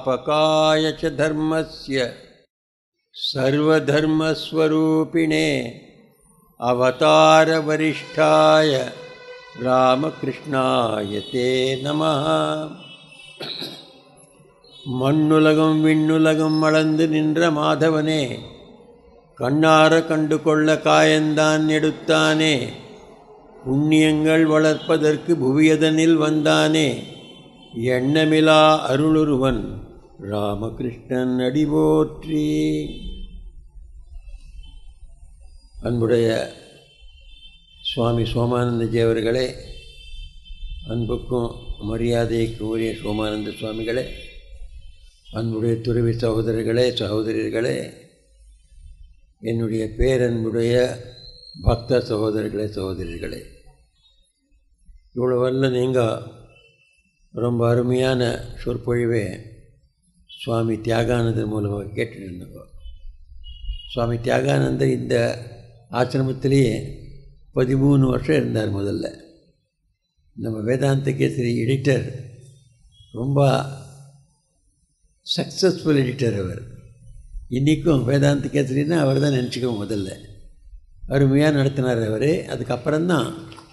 संस्थापकाय च धर्मस्य सर्वधर्मस्वरूपिणे अवतारवरिष्ठाय ராமகிருஷ்ணாய தே நமः மண்ணுலகம் விண்ணுலகம் அளந்து நின்ற மாதவனே கண்ணார கண்டு கொள்ள காயந்தான் எடுத்தானே புண்ணியங்கள் வளர்ப்பதற்கு புவியதனில் வந்தானே எண்ணமிலா அருளுருவன் ராமகிருஷ்ணன் அடி போற்றி அன்புடைய சுவாமி சோமானந்தஜி அவர்களே அன்புக்கும் மரியாதைக்கும் உரிய சோமானந்த சுவாமிகளே அன்புடைய துறவி சகோதரர்களே சகோதரிகளே என்னுடைய பேரன்புடைய பக்த சகோதரர்களே சகோதரிகளே இவ்வளோ வரல நீங்கள் ரொம்ப அருமையான சொற்பொழிவை சுவாமி தியாகானந்தர் மூலமாக கேட்டுட்டு இருந்தோம் சுவாமி தியாகானந்தர் இந்த ஆசிரமத்திலேயே பதிமூணு வருஷம் இருந்தார் முதல்ல நம்ம வேதாந்த கேசரி எடிட்டர் ரொம்ப சக்ஸஸ்ஃபுல் எடிட்டர் அவர் இன்றைக்கும் வேதாந்த கேசரின்னா அவர் தான் நினச்சிக்குவோம் முதல்ல அருமையாக நடத்தினார் அவர் அதுக்கப்புறம்தான்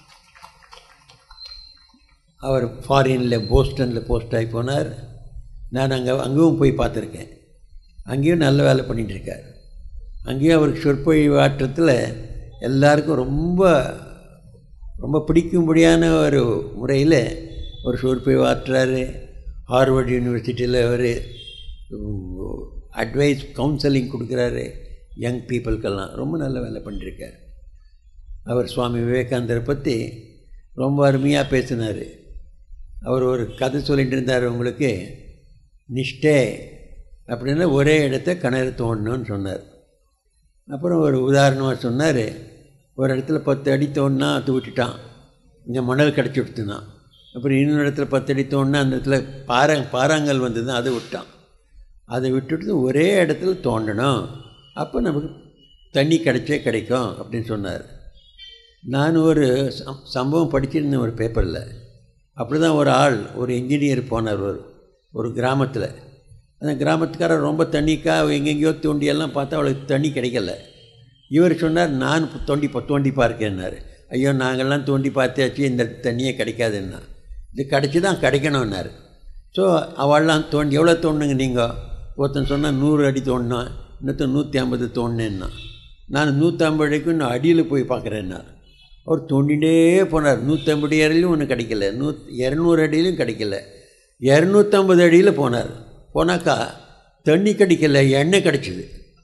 அவர் ஃபாரினில் போஸ்டனில் போஸ்ட் ஆகி போனார் நான் அங்கே அங்கேயும் போய் பார்த்துருக்கேன் அங்கேயும் நல்ல வேலை பண்ணிகிட்ருக்கார் அங்கேயும் அவருக்கு சொற்பொழிவு ஆற்றத்தில் எல்லாருக்கும் ரொம்ப ரொம்ப பிடிக்கும்படியான ஒரு முறையில் ஒரு சொற்பொழிவு ஆற்றுறாரு ஹார்வர்ட் யூனிவர்சிட்டியில் அவர் அட்வைஸ் கவுன்சிலிங் கொடுக்குறாரு யங் பீப்புளுக்கெல்லாம் ரொம்ப நல்ல வேலை பண்ணியிருக்கார் அவர் சுவாமி விவேகானந்தரை பற்றி ரொம்ப அருமையாக பேசினார் அவர் ஒரு கதை சொல்லிட்டு இருந்தார் உங்களுக்கு நிஷ்டே அப்படின்னா ஒரே இடத்த கிணறு தோண்டணும்னு சொன்னார் அப்புறம் ஒரு உதாரணமாக சொன்னார் ஒரு இடத்துல பத்து அடி தோண்டினா அது விட்டுட்டான் இங்கே மணல் கிடச்சி விட்டுனான் அப்புறம் இன்னொரு இடத்துல பத்து அடி தோண்டினா அந்த இடத்துல பாறை பாறாங்கல் வந்தது அதை விட்டான் அதை விட்டுட்டு ஒரே இடத்துல தோண்டணும் அப்போ நமக்கு தண்ணி கிடைச்சே கிடைக்கும் அப்படின்னு சொன்னார் நான் ஒரு சம் சம்பவம் படிச்சிருந்தேன் ஒரு பேப்பரில் அப்படி தான் ஒரு ஆள் ஒரு இன்ஜினியர் போனார் ஒரு ஒரு கிராமத்தில் அந்த கிராமத்துக்காரர் ரொம்ப தண்ணிக்கா எங்கெங்கேயோ தோண்டியெல்லாம் பார்த்தா அவளுக்கு தண்ணி கிடைக்கல இவர் சொன்னார் நான் தோண்டி தோண்டி பார்க்கேன்னாரு ஐயோ நாங்கள்லாம் தோண்டி பார்த்தாச்சு இந்த தண்ணியே கிடைக்காதுன்னா இது கிடச்சி தான் கிடைக்கணும்னாரு ஸோ அவள்லாம் தோண்டி எவ்வளோ தோணுங்க நீங்கள் ஒருத்தன் சொன்னால் நூறு அடி தோண்டினான் இன்னொருத்தன் நூற்றி ஐம்பது தோண்டினேன்னா நான் நூற்றம்பது அடிக்கும் இன்னும் அடியில் போய் பார்க்குறேன்னார் அவர் தோண்டிகிட்டே போனார் நூற்றம்பது அடியிலும் ஒன்றும் கிடைக்கல நூ இரநூறு அடியிலும் கிடைக்கல இரநூத்தம்பது அடியில் போனார் போனாக்கா தண்ணி கிடைக்கல எண்ணெய் கிடச்சிது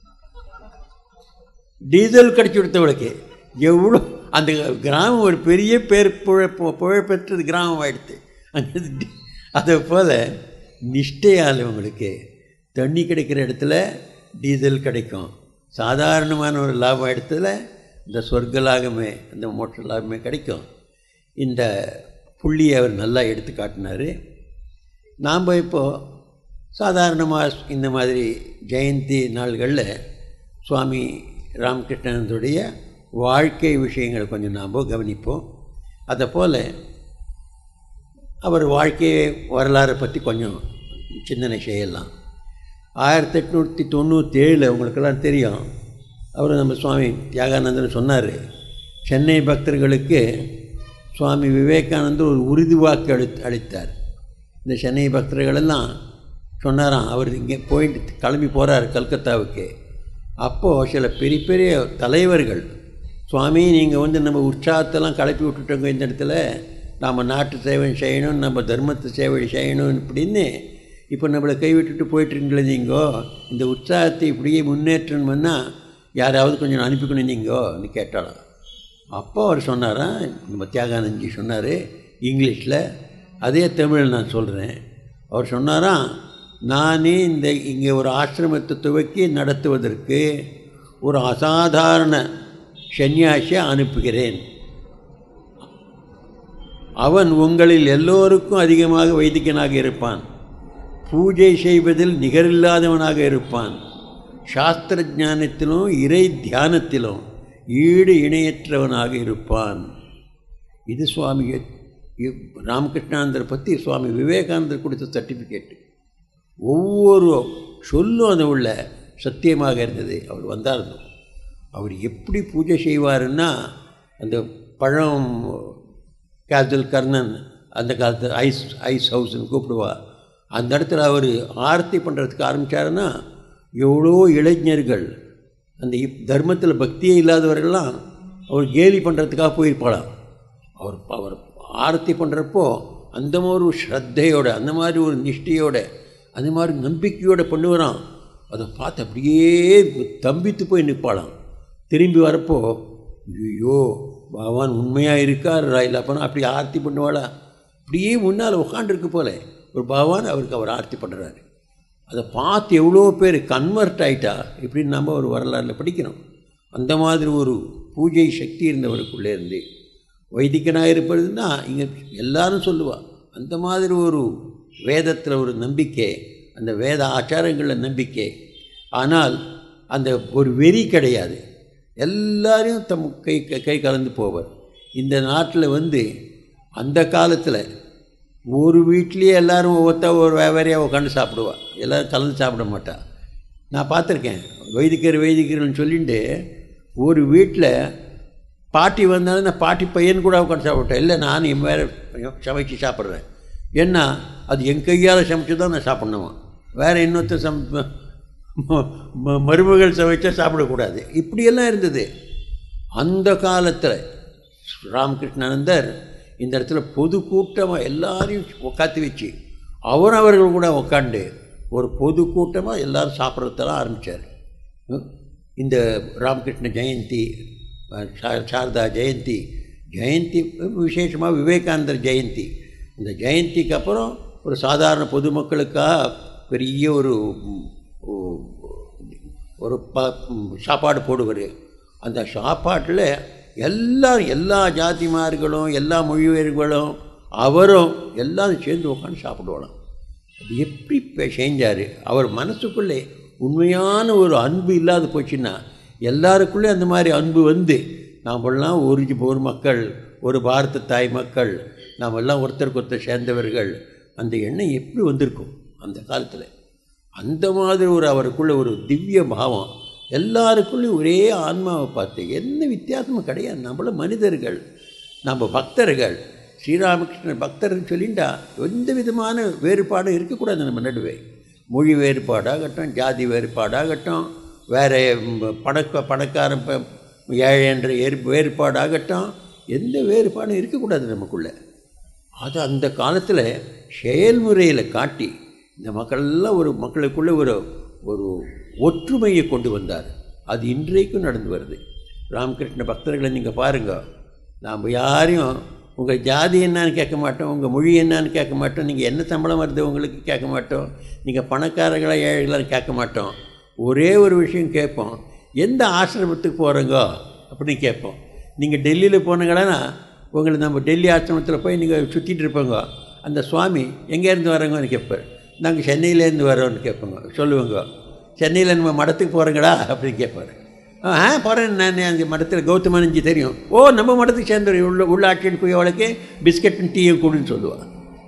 டீசல் கிடச்சி கொடுத்தவளுக்கு எவ்வளோ அந்த கிராமம் ஒரு பெரிய பேர் புழ புகழ்பெற்றது கிராமம் ஆகிடுது அங்கே அதை போல் நிஷ்டையால் உங்களுக்கு தண்ணி கிடைக்கிற இடத்துல டீசல் கிடைக்கும் சாதாரணமான ஒரு லாபம் இடத்துல இந்த சொர்க்க லாபமே இந்த மோட்ச லாபமே கிடைக்கும் இந்த புள்ளியை அவர் நல்லா எடுத்து காட்டினார் நாம் இப்போது சாதாரணமாக இந்த மாதிரி ஜெயந்தி நாள்களில் சுவாமி ராமகிருஷ்ணனுடைய வாழ்க்கை விஷயங்களை கொஞ்சம் நாம் கவனிப்போம் அதை போல் அவர் வாழ்க்கை வரலாறை பற்றி கொஞ்சம் சிந்தனை செய்யலாம் ஆயிரத்தி எட்நூற்றி தொண்ணூற்றி ஏழில் உங்களுக்கெல்லாம் தெரியும் அவர் நம்ம சுவாமி தியாகானந்தன் சொன்னார் சென்னை பக்தர்களுக்கு சுவாமி விவேகானந்தர் ஒரு உறுதி வாக்கு அளி அளித்தார் இந்த சென்னை பக்தர்களெல்லாம் சொன்னாராம் அவர் இங்கே போயிட்டு கிளம்பி போகிறார் கல்கத்தாவுக்கு அப்போது சில பெரிய பெரிய தலைவர்கள் சுவாமி நீங்கள் வந்து நம்ம உற்சாகத்தெல்லாம் கிளப்பி விட்டுட்டோங்க இந்த இடத்துல நாம் நாட்டு சேவை செய்யணும் நம்ம தர்மத்தை சேவை செய்யணும் இப்படின்னு இப்போ நம்மளை கைவிட்டுட்டு போயிட்டுருங்களே நீங்கோ இந்த உற்சாகத்தை இப்படியே முன்னேற்றணும்னா யாராவது கொஞ்சம் அனுப்பிக்கணும் நீங்கோன்னு கேட்டாலும் அப்போ அவர் சொன்னாராம் நம்ம தியாகானந்தி சொன்னார் இங்கிலீஷில் அதே தமிழில் நான் சொல்கிறேன் அவர் சொன்னாராம் நானே இந்த இங்கே ஒரு ஆசிரமத்தை துவக்கி நடத்துவதற்கு ஒரு அசாதாரண சன்னியாசியை அனுப்புகிறேன் அவன் உங்களில் எல்லோருக்கும் அதிகமாக வைதிகனாக இருப்பான் பூஜை செய்வதில் நிகரில்லாதவனாக இருப்பான் சாஸ்திர ஞானத்திலும் இறை தியானத்திலும் ஈடு இணையற்றவனாக இருப்பான் இது சுவாமி ராமகிருஷ்ணாந்தர் பற்றி சுவாமி விவேகானந்தர் கொடுத்த சர்டிஃபிகேட்டு ஒவ்வொரு சொல்லும் அது உள்ள சத்தியமாக இருந்தது அவர் வந்தார் அவர் எப்படி பூஜை செய்வாருன்னா அந்த பழம் கேசல் கர்ணன் அந்த காலத்தில் ஐஸ் ஐஸ் ஹவுஸ்னு கூப்பிடுவா அந்த இடத்துல அவர் ஆரத்தி பண்ணுறதுக்கு ஆரம்பித்தாருன்னா எவ்வளோ இளைஞர்கள் அந்த இப் தர்மத்தில் பக்தியே இல்லாதவர்கள்லாம் அவர் கேலி பண்ணுறதுக்காக போயிருப்பாளாம் அவர் அவர் ஆரத்தி பண்ணுறப்போ அந்த மாதிரி ஒரு ஸ்ரத்தையோட அந்த மாதிரி ஒரு நிஷ்டையோட அந்த மாதிரி நம்பிக்கையோட பண்ணுவாராம் அதை பார்த்து அப்படியே தம்பித்து போய் நிற்பாளாம் திரும்பி வரப்போ ஐயோ பகவான் உண்மையாக இருக்காரா இல்லை அப்போனா அப்படி ஆர்த்தி பண்ணுவாளா அப்படியே முன்னால் உட்காண்டிருக்கு போல ஒரு பகவான் அவருக்கு அவர் ஆர்த்தி பண்ணுறாரு அதை பார்த்து எவ்வளோ பேர் கன்வெர்ட் ஆகிட்டா இப்படின்னு நம்ம ஒரு வரலாறில் படிக்கிறோம் அந்த மாதிரி ஒரு பூஜை சக்தி இருந்தவருக்குள்ளே இருந்து வைதிகனாக இருப்பதுன்னா இங்கே எல்லாரும் சொல்லுவாள் அந்த மாதிரி ஒரு வேதத்தில் ஒரு நம்பிக்கை அந்த வேத ஆச்சாரங்களில் நம்பிக்கை ஆனால் அந்த ஒரு வெறி கிடையாது எல்லாரையும் தம் கை கை கலந்து போவார் இந்த நாட்டில் வந்து அந்த காலத்தில் ஒரு வீட்லேயே எல்லோரும் ஒவ்வொருத்த ஒரு வேறையாக உட்காந்து சாப்பிடுவா எல்லோரும் கலந்து சாப்பிட மாட்டா நான் பார்த்துருக்கேன் வைதிகர் வைதிகர்னு சொல்லிட்டு ஒரு வீட்டில் பாட்டி வந்தாலும் நான் பாட்டி பையன் கூட உட்காந்து சாப்பிட்டேன் இல்லை நான் என் வேறு சமைச்சு சாப்பிட்றேன் ஏன்னா அது என் கையால் சமைச்சு தான் நான் சாப்பிட்ணுமா வேறு இன்னொருத்தர் சம் மருமகள் சமைச்சா சாப்பிடக்கூடாது இப்படியெல்லாம் இருந்தது அந்த காலத்தில் ராமகிருஷ்ணானந்தர் இந்த இடத்துல பொது கூட்டமாக எல்லாரையும் உட்காந்து வச்சு அவர் அவர்கள் கூட உட்காந்து ஒரு பொது கூட்டமாக எல்லோரும் சாப்பிட்றதெல்லாம் ஆரம்பித்தார் இந்த ராமகிருஷ்ண ஜெயந்தி சாரதா ஜெயந்தி ஜெயந்தி விசேஷமாக விவேகானந்தர் ஜெயந்தி இந்த ஜெயந்திக்கு அப்புறம் ஒரு சாதாரண பொதுமக்களுக்காக பெரிய ஒரு ஒரு ப சாப்பாடு போடுவார் அந்த சாப்பாட்டில் எல்லாரும் எல்லா ஜாதிமார்களும் எல்லா மொழிபெயர்களும் அவரும் எல்லாரும் சேர்ந்து உட்காந்து சாப்பிடுவாளாம் அது எப்படி இப்போ செஞ்சார் அவர் மனசுக்குள்ளே உண்மையான ஒரு அன்பு இல்லாத போச்சுன்னா எல்லாருக்குள்ளே அந்த மாதிரி அன்பு வந்து நாமெல்லாம் ஒரு ஒரு மக்கள் ஒரு பாரத தாய் மக்கள் நாம் எல்லாம் ஒருத்தருக்கு ஒருத்தர் சேர்ந்தவர்கள் அந்த எண்ணம் எப்படி வந்திருக்கும் அந்த காலத்தில் அந்த மாதிரி ஒரு அவருக்குள்ள ஒரு திவ்ய பாவம் எல்லாருக்குள்ளேயும் ஒரே ஆன்மாவை பார்த்து என்ன வித்தியாசமும் கிடையாது நம்மளும் மனிதர்கள் நம்ம பக்தர்கள் ஸ்ரீராமகிருஷ்ணர் பக்தர்னு சொல்லிண்டா எந்த விதமான வேறுபாடும் இருக்கக்கூடாது நம்ம நடுவே மொழி வேறுபாடாகட்டும் ஜாதி வேறுபாடாகட்டும் வேறு பணக்க பணக்காரன் ஏழை என்ற ஏற் வேறுபாடாகட்டும் எந்த வேறுபாடும் இருக்கக்கூடாது நமக்குள்ளே அது அந்த காலத்தில் செயல்முறையில் காட்டி இந்த மக்களெல்லாம் ஒரு மக்களுக்குள்ளே ஒரு ஒரு ஒற்றுமையை கொண்டு வந்தார் அது இன்றைக்கும் நடந்து வருது ராமகிருஷ்ண பக்தர்களை நீங்கள் பாருங்கள் நாம் யாரையும் உங்கள் ஜாதி என்னான்னு கேட்க மாட்டோம் உங்கள் மொழி என்னான்னு கேட்க மாட்டோம் நீங்கள் என்ன சம்பளம் வருது உங்களுக்கு கேட்க மாட்டோம் நீங்கள் பணக்காரர்களா ஏழைகளான்னு கேட்க மாட்டோம் ஒரே ஒரு விஷயம் கேட்போம் எந்த ஆசிரமத்துக்கு போகிறோங்கோ அப்படின்னு கேட்போம் நீங்கள் டெல்லியில் போனீங்கன்னா உங்களை நம்ம டெல்லி ஆசிரமத்தில் போய் நீங்கள் சுற்றிட்டு இருப்போங்க அந்த சுவாமி எங்கேருந்து வரவங்கன்னு கேட்பார் நாங்கள் சென்னையிலேருந்து வரோன்னு கேட்போங்க சொல்லுவோங்க சென்னையில் நம்ம மடத்துக்கு போகிறோங்களா அப்படின்னு கேட்பார் ஆ போகிறேன் நான் அந்த மடத்தில் கௌதமானஞ்சி தெரியும் ஓ நம்ம மடத்துக்கு சேர்ந்து உள்ள உள்ள ஆட்சியில் போய் அவளுக்கு பிஸ்கட்டும் டீயும் கொடுன்னு சொல்லுவாள்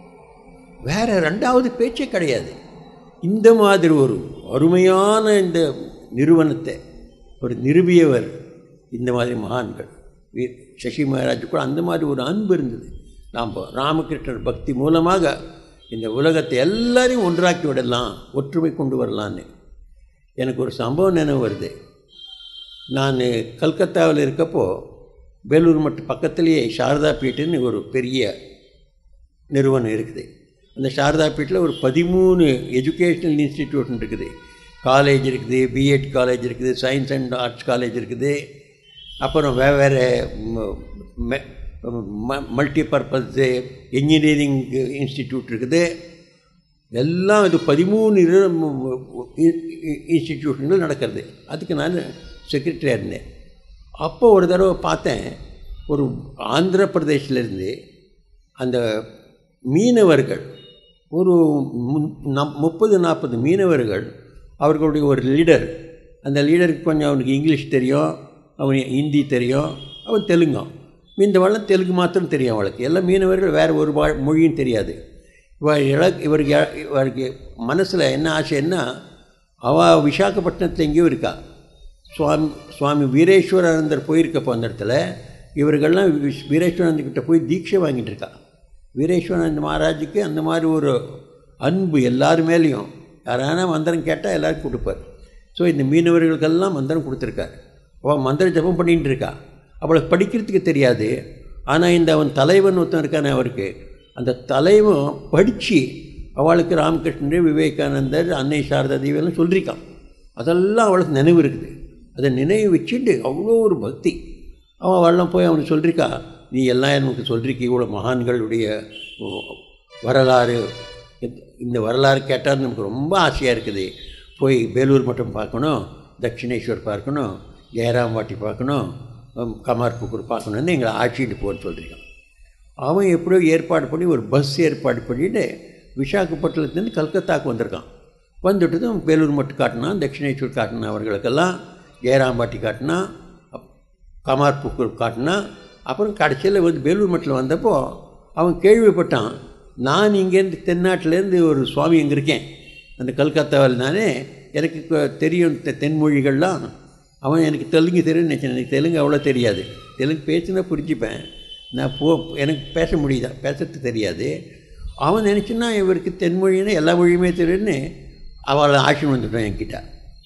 வேறு ரெண்டாவது பேச்சே கிடையாது இந்த மாதிரி ஒரு அருமையான இந்த நிறுவனத்தை ஒரு நிறுவியவர் இந்த மாதிரி மகான்கள் வீ- சசி மகாராஜ் கூட அந்த மாதிரி ஒரு அன்பு இருந்தது நாம் ராமகிருஷ்ணர் பக்தி மூலமாக இந்த உலகத்தை எல்லாரையும் ஒன்றாக்கி விடலாம் ஒற்றுமை கொண்டு வரலான்னு எனக்கு ஒரு சம்பவம் நினைவு வருது நான் கல்கத்தாவில் இருக்கப்போ வேலூர் மட்டும் பக்கத்துலேயே சாரதா பீட்டுன்னு ஒரு பெரிய நிறுவனம் இருக்குது அந்த சாரதா பீட்டில் ஒரு பதிமூணு எஜுகேஷ்னல் இன்ஸ்டிடியூஷன் இருக்குது காலேஜ் இருக்குது பிஎட் காலேஜ் இருக்குது சயின்ஸ் அண்ட் ஆர்ட்ஸ் காலேஜ் இருக்குது அப்புறம் வெவ்வேறு மல்டி பர்பஸ் இன்ஜினியரிங் இன்ஸ்டிடியூட் இருக்குது எல்லாம் இது பதிமூணு இன்ஸ்டிடியூஷன்கள் நடக்கிறது அதுக்கு நான் செக்ரட்டரியாக இருந்தேன் அப்போ ஒரு தடவை பார்த்தேன் ஒரு ஆந்திர பிரதேசிலேருந்து அந்த மீனவர்கள் ஒரு மு- நம்- முப்பது நாற்பது மீனவர்கள் அவர்களுடைய ஒரு லீடர் அந்த லீடருக்கு கொஞ்சம் அவனுக்கு இங்கிலீஷ் தெரியும் அவன் ஹிந்தி தெரியும் அவன் தெலுங்கும் மீந்தவெல்லாம் தெலுங்கு மாத்திரம் தெரியும் அவளுக்கு எல்லாம் மீனவர்கள் வேறு ஒரு வா- மொழியும் தெரியாது இவர் இழ இவருக்கு இழ- இவருக்கு மனசில் என்ன ஆசைன்னா அவள் விசாகப்பட்டினத்தில் எங்கேயோ இருக்கா சுவாமி சுவாமி வீரேஸ்வரானந்தர் போயிருக்கப்போ அந்த இடத்துல இவர்கள்லாம் வி- வீரேஸ்வரானந்தர்கிட்ட போய் தீட்சை வாங்கிட்டு இருக்கா வீரேஸ்வரானந்த மகாராஜுக்கு அந்த மாதிரி ஒரு அன்பு எல்லார் மேலேயும் யாரானா மந்திரம் கேட்டால் எல்லாருக்கும் கொடுப்பார் ஸோ இந்த மீனவர்களுக்கெல்லாம் மந்திரம் கொடுத்துருக்காரு அவள் மந்திர ஜபம் பண்ணிட்டு இருக்கா அவளுக்கு படிக்கிறதுக்கு தெரியாது ஆனால் இந்த அவன் தலைவன் ஒருத்தன் இருக்கானே அவருக்கு அந்த தலைவன் படித்து அவளுக்கு ராமகிருஷ்ணர் விவேகானந்தர் அன்னை சாரதா தேவியெல்லாம் சொல்லியிருக்கான் அதெல்லாம் அவளுக்கு நினைவு இருக்குது அதை நினைவு வச்சுட்டு அவ்வளோ ஒரு பக்தி அவன் அவள்லாம் போய் அவனுக்கு சொல்லியிருக்கா நீ எல்லாம் எனக்கு சொல்லிருக்க இவ்வளோ மகான்களுடைய ஓ, வரலாறு இந்த- இந்த வரலாறு கேட்டால் நமக்கு ரொம்ப ஆசையாக இருக்குது போய் வேலூர் மட்டம் பார்க்கணும் தட்சிணேஸ்வர் பார்க்கணும் ஜெயராம் வாட்டி பார்க்கணும் ஹம், கமார்புக்கூர் பார்க்கணுன்னு எங்களை ஆட்சிட்டு போன்னு சொல்லியிருக்கான் அவன் எப்படியோ ஏற்பாடு பண்ணி ஒரு பஸ் ஏற்பாடு பண்ணிட்டு விசாகப்பட்டினத்துலேருந்து கல்கத்தாக்கு வந்திருக்கான் வந்துட்டதும் வேலூர் மட்டும் காட்டினான் தட்சிணேஸ்வர் காட்டினா அவர்களுக்கெல்லாம் ஜெயராம்பாட்டி காட்டினா அப்- கமார்புக்கூர் காட்டினா அப்புறம் கடைசியில் வந்து வேலூர் மட்டில் வந்தப்போ அவன் கேள்விப்பட்டான் நான் இங்கேருந்து தென்னாட்டிலேருந்து ஒரு சுவாமி இங்கே இருக்கேன் அந்த கல்கத்தாவில் நானே எனக்கு கொ- தெரியும் தெ- தென்மொழிகள்லாம் அவன் எனக்கு தெலுங்கு தெரியும் நினச்சேன் எனக்கு தெலுங்கு அவ்வளோ தெரியாது தெலுங்கு பேசினா புரிஞ்சுப்பேன் நான் போ எனக்கு பேச முடியுதா பேசுறது தெரியாது அவன் நினச்சின்னா இவருக்கு தென்மொழின்னா எல்லா மொழியுமே தெரியும்னு அவளை ஆட்சி வந்துட்டோம் என்கிட்ட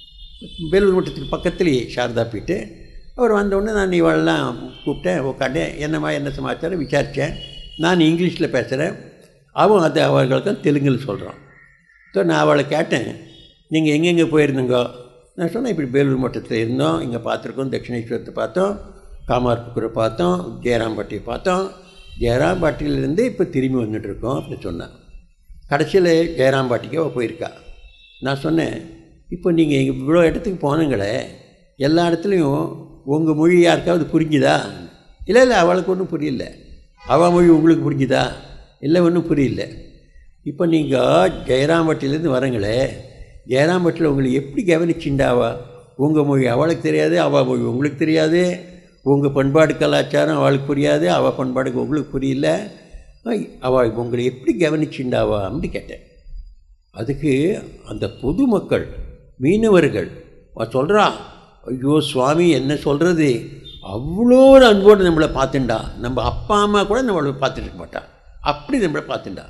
வேலூர் மட்டத்துக்கு பக்கத்துலேயே சாரதா போயிட்டு அவர் வந்தவுடனே நான் இவளெல்லாம் கூப்பிட்டேன் உட்காண்டேன் என்னம்மா என்ன சமாச்சாரம் விசாரித்தேன் நான் இங்கிலீஷில் பேசுகிறேன் அவன் அது அவர்களுக்கு தெலுங்கில் சொல்கிறான் ஸோ நான் அவளை கேட்டேன் நீங்கள் எங்கெங்கே போயிருந்தீங்க நான் சொன்னேன் இப்படி வேலூர் மட்டத்தில் இருந்தோம் இங்கே பார்த்துருக்கோம் தட்சிணேஸ்வரத்தை பார்த்தோம் காமார்புக்குரை பார்த்தோம் ஜெயராம்பட்டியை பார்த்தோம் ஜெயராம்பாட்டியிலேருந்து இப்போ திரும்பி வந்துட்டு இருக்கோம் அப்படின்னு சொன்னேன் கடைசியில் ஜெயராம்பாட்டிக்கு அவள் போயிருக்கா நான் சொன்னேன் இப்போ நீங்கள் இவ்வளோ இடத்துக்கு போனங்களே எல்லா இடத்துலையும் உங்கள் மொழி யாருக்காவது புரிஞ்சுதா இல்லை இல்லை அவளுக்கு ஒன்றும் புரியல அவள் மொழி உங்களுக்கு புரிஞ்சுதா இல்லை ஒன்றும் புரியல இப்போ நீங்கள் ஜெயராம்பட்டிலேருந்து வரங்களே ஜெயராம்பட்டில் உங்களை எப்படி கவனிச்சுண்டாவா உங்கள் மொழி அவளுக்கு தெரியாது அவள் மொழி உங்களுக்கு தெரியாது உங்கள் பண்பாடு கலாச்சாரம் அவளுக்கு புரியாது அவள் பண்பாடுக்கு உங்களுக்கு புரியல அவள் உங்களை எப்படி கவனிச்சுண்டாவா அப்படின்னு கேட்டேன் அதுக்கு அந்த பொதுமக்கள் மீனவர்கள் அவ சொல்கிறா ஐயோ சுவாமி என்ன சொல்கிறது அவ்வளோ ஒரு அன்போடு நம்மளை பார்த்துண்டா நம்ம அப்பா அம்மா கூட நம்மளை பார்த்துட்டு இருக்க மாட்டா அப்படி நம்மளை பார்த்துண்டா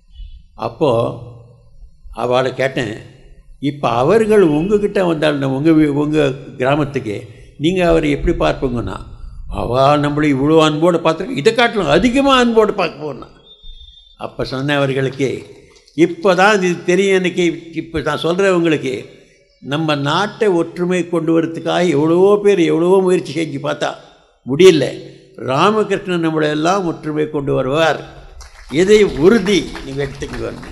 அப்போது அவளை கேட்டேன் இப்போ அவர்கள் உங்ககிட்ட வந்தால் உங்கள் உங்கள் கிராமத்துக்கு நீங்கள் அவரை எப்படி பார்ப்பீங்கன்னா அவள் நம்மளை இவ்வளோ அன்போடு பார்த்துருக்க இதை காட்டலாம் அதிகமாக அன்போடு பார்க்க போனா அப்போ சொன்னவர்களுக்கு இப்போ தான் இது தெரியும் எனக்கு இப்போ நான் சொல்கிறவங்களுக்கு நம்ம நாட்டை ஒற்றுமை கொண்டு வரதுக்காக எவ்வளவோ பேர் எவ்வளவோ முயற்சி செஞ்சு பார்த்தா முடியல ராமகிருஷ்ணன் நம்மளை எல்லாம் ஒற்றுமை கொண்டு வருவார் இதை உறுதி நீங்கள் எடுத்துக்கோங்க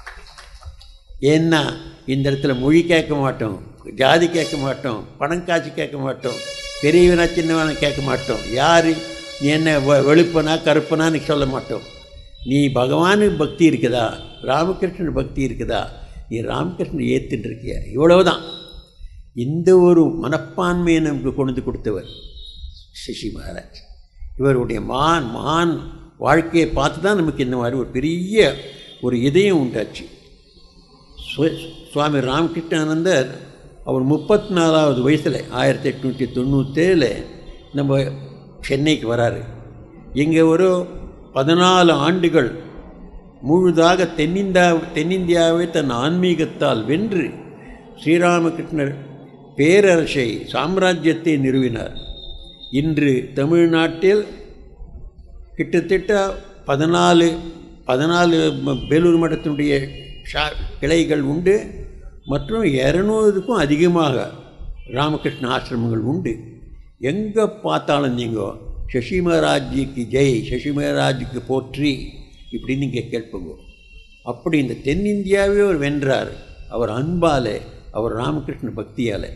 ஏன்னா இந்த இடத்துல மொழி கேட்க மாட்டோம் ஜாதி கேட்க மாட்டோம் பணம் காசு கேட்க மாட்டோம் பெரியவனா சின்னவனா கேட்க மாட்டோம் யார் நீ என்ன வெ- வெளுப்பனா கருப்பனான்னு சொல்ல மாட்டோம் நீ பகவானுக்கு பக்தி இருக்குதா ராமகிருஷ்ணன் பக்தி இருக்குதா நீ ராமகிருஷ்ணன் ஏற்றுட்டு இருக்கிய இவ்வளவுதான் இந்த ஒரு மனப்பான்மையை நமக்கு கொண்டு வந்து கொடுத்தவர் சசி மகாராஜ் இவருடைய மான் மான் வாழ்க்கையை பார்த்து தான் நமக்கு இந்த மாதிரி ஒரு பெரிய ஒரு இதயம் உண்டாச்சு சு- சுவாமி ராமகிருஷ்ணானந்தர் அவர் முப்பத்தி நாலாவது வயசில் ஆயிரத்தி எட்நூற்றி தொண்ணூற்றேழில் நம்ம சென்னைக்கு வராரு இங்கே ஒரு பதினாலு ஆண்டுகள் முழுதாக தென்னிந்தா தென்னிந்தியாவை தன் ஆன்மீகத்தால் வென்று ஸ்ரீராமகிருஷ்ணர் பேரரசை சாம்ராஜ்யத்தை நிறுவினார் இன்று தமிழ்நாட்டில் கிட்டத்தட்ட பதினாலு பதினாலு ம- வேலூர் மடத்தினுடைய ஷா கிளைகள் உண்டு மற்றும் இரநூறுக்கும் அதிகமாக ராமகிருஷ்ண ஆசிரமங்கள் உண்டு எங்கே பார்த்தாலும் நீங்கள் சசி மகாராஜிக்கு ஜெய் சசி மகாராஜுக்கு போற்றி இப்படின்னு நீங்கள் கேட்பீங்க அப்படி இந்த தென்னிந்தியாவே அவர் வென்றார் அவர் அன்பாலே அவர் ராமகிருஷ்ண பக்தியாலே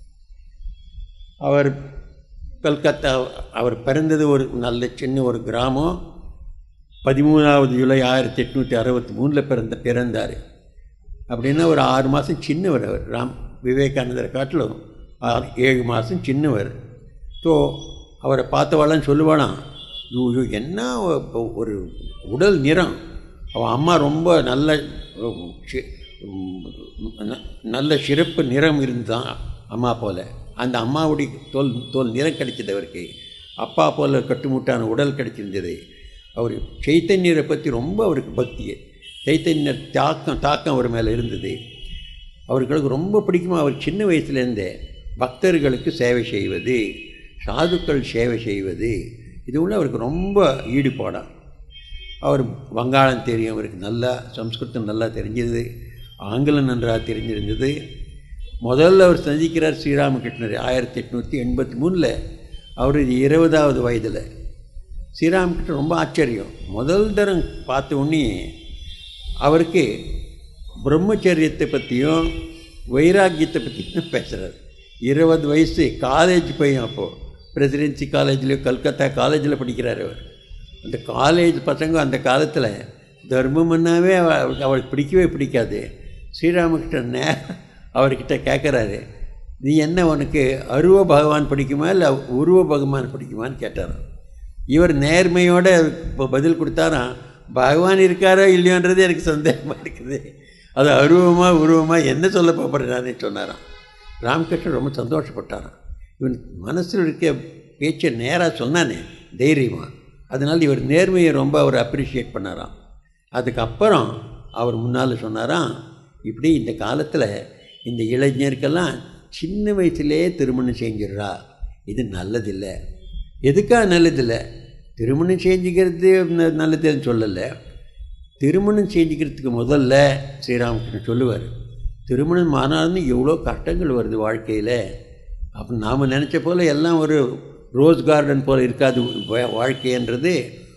அவர் கல்கத்தா அவர் பிறந்தது ஒரு நல்ல சின்ன ஒரு கிராமம் பதிமூணாவது ஜூலை ஆயிரத்தி எட்நூற்றி அறுபத்தி மூணில் பிறந்த பிறந்தார் அப்படின்னா ஒரு ஆறு மாதம் சின்னவர் அவர் ராம் விவேகானந்தரை காட்டிலும் ஆறு ஏழு மாதம் சின்னவர் ஸோ அவரை பார்த்தவாளாம் சொல்லுவாளாம் ஐயோ என்ன ஒ- ஒரு உடல் நிறம் அவன் அம்மா ரொம்ப நல்ல உம், சி- உம், ந- நல்ல சிறப்பு நிறம் இருந்தான் அம்மா போல் அந்த அம்மாவுடைய தோல் தோல் நிறம் கிடைச்சது அவருக்கு அப்பா போல் கட்டுமுட்டான உடல் கிடைச்சிருந்தது அவர் சைத்தன்யரை பற்றி ரொம்ப அவருக்கு பக்தி சைத்தன்யர் தாக்கம் தாக்கம் அவர் மேலே இருந்தது அவர்களுக்கு ரொம்ப பிடிக்குமா அவர் சின்ன வயசுலேருந்தே பக்தர்களுக்கு சேவை செய்வது சாதுக்கள் சேவை செய்வது இது உள்ள அவருக்கு ரொம்ப ஈடுபாடாம் அவர் வங்காளம் தெரியும் அவருக்கு நல்லா சம்ஸ்கிருதம் நல்லா தெரிஞ்சது ஆங்கிலம் நன்றாக தெரிஞ்சிருந்தது முதல்ல அவர் சந்திக்கிறார் ஸ்ரீராமகிருஷ்ணர் ஆயிரத்தி எட்நூற்றி எண்பத்தி மூணில் அவர் இருபதாவது வயதில் ஸ்ரீராமகிருஷ்ணர் ரொம்ப ஆச்சரியம் முதல் தரம் பார்த்த உடனே அவருக்கு பிரம்மச்சரியத்தை பற்றியும் வைராக்கியத்தை பற்றியும் பேசுகிறார் இருபது வயசு காலேஜ் பையன் அப்போது பிரசிடென்சி காலேஜ்லேயோ கல்கத்தா காலேஜில் படிக்கிறார் அவர் அந்த காலேஜ் பசங்க அந்த காலத்தில் தர்மம்னாவே அவ- அவளுக்கு பிடிக்கவே பிடிக்காது ஸ்ரீராமகிருஷ்ணன் நே அவர்கிட்ட கேட்குறாரு நீ என்ன உனக்கு அருவ பகவான் பிடிக்குமா இல்லை உருவ பகவான் பிடிக்குமான்னு கேட்டாராம் இவர் நேர்மையோட இப்போ பதில் கொடுத்தாராம் பகவான் இருக்காரோ இல்லையோன்றது எனக்கு சந்தேகமாக இருக்குது அது அருவமா உருவமா என்ன சொல்ல போகிறேன்னு சொன்னாராம் ராமகிருஷ்ணன் ரொம்ப சந்தோஷப்பட்டாராம் இவன் மனசில் இருக்க பேச்சை நேராக சொன்னானே தைரியமாக அதனால் இவர் நேர்மையை ரொம்ப அவர் அப்ரிஷியேட் பண்ணாராம் அதுக்கப்புறம் அவர் முன்னால் சொன்னாராம் இப்படி இந்த காலத்தில் இந்த இளைஞருக்கெல்லாம் சின்ன வயசுலேயே திருமணம் செஞ்சிடுறா இது நல்லதில்லை எதுக்காக நல்லதில்லை திருமணம் செஞ்சுக்கிறது ந- நல்லதுன்னு சொல்லலை திருமணம் செஞ்சுக்கிறதுக்கு முதல்ல ஸ்ரீராமகிருஷ்ணன் சொல்லுவார் திருமணம் ஆனாலும் எவ்வளோ கஷ்டங்கள் வருது வாழ்க்கையில் அப்போ நாம் நினச்ச போல் எல்லாம் ஒரு ரோஸ் கார்டன் போல் இருக்காது வா- வாழ்க்கைன்றது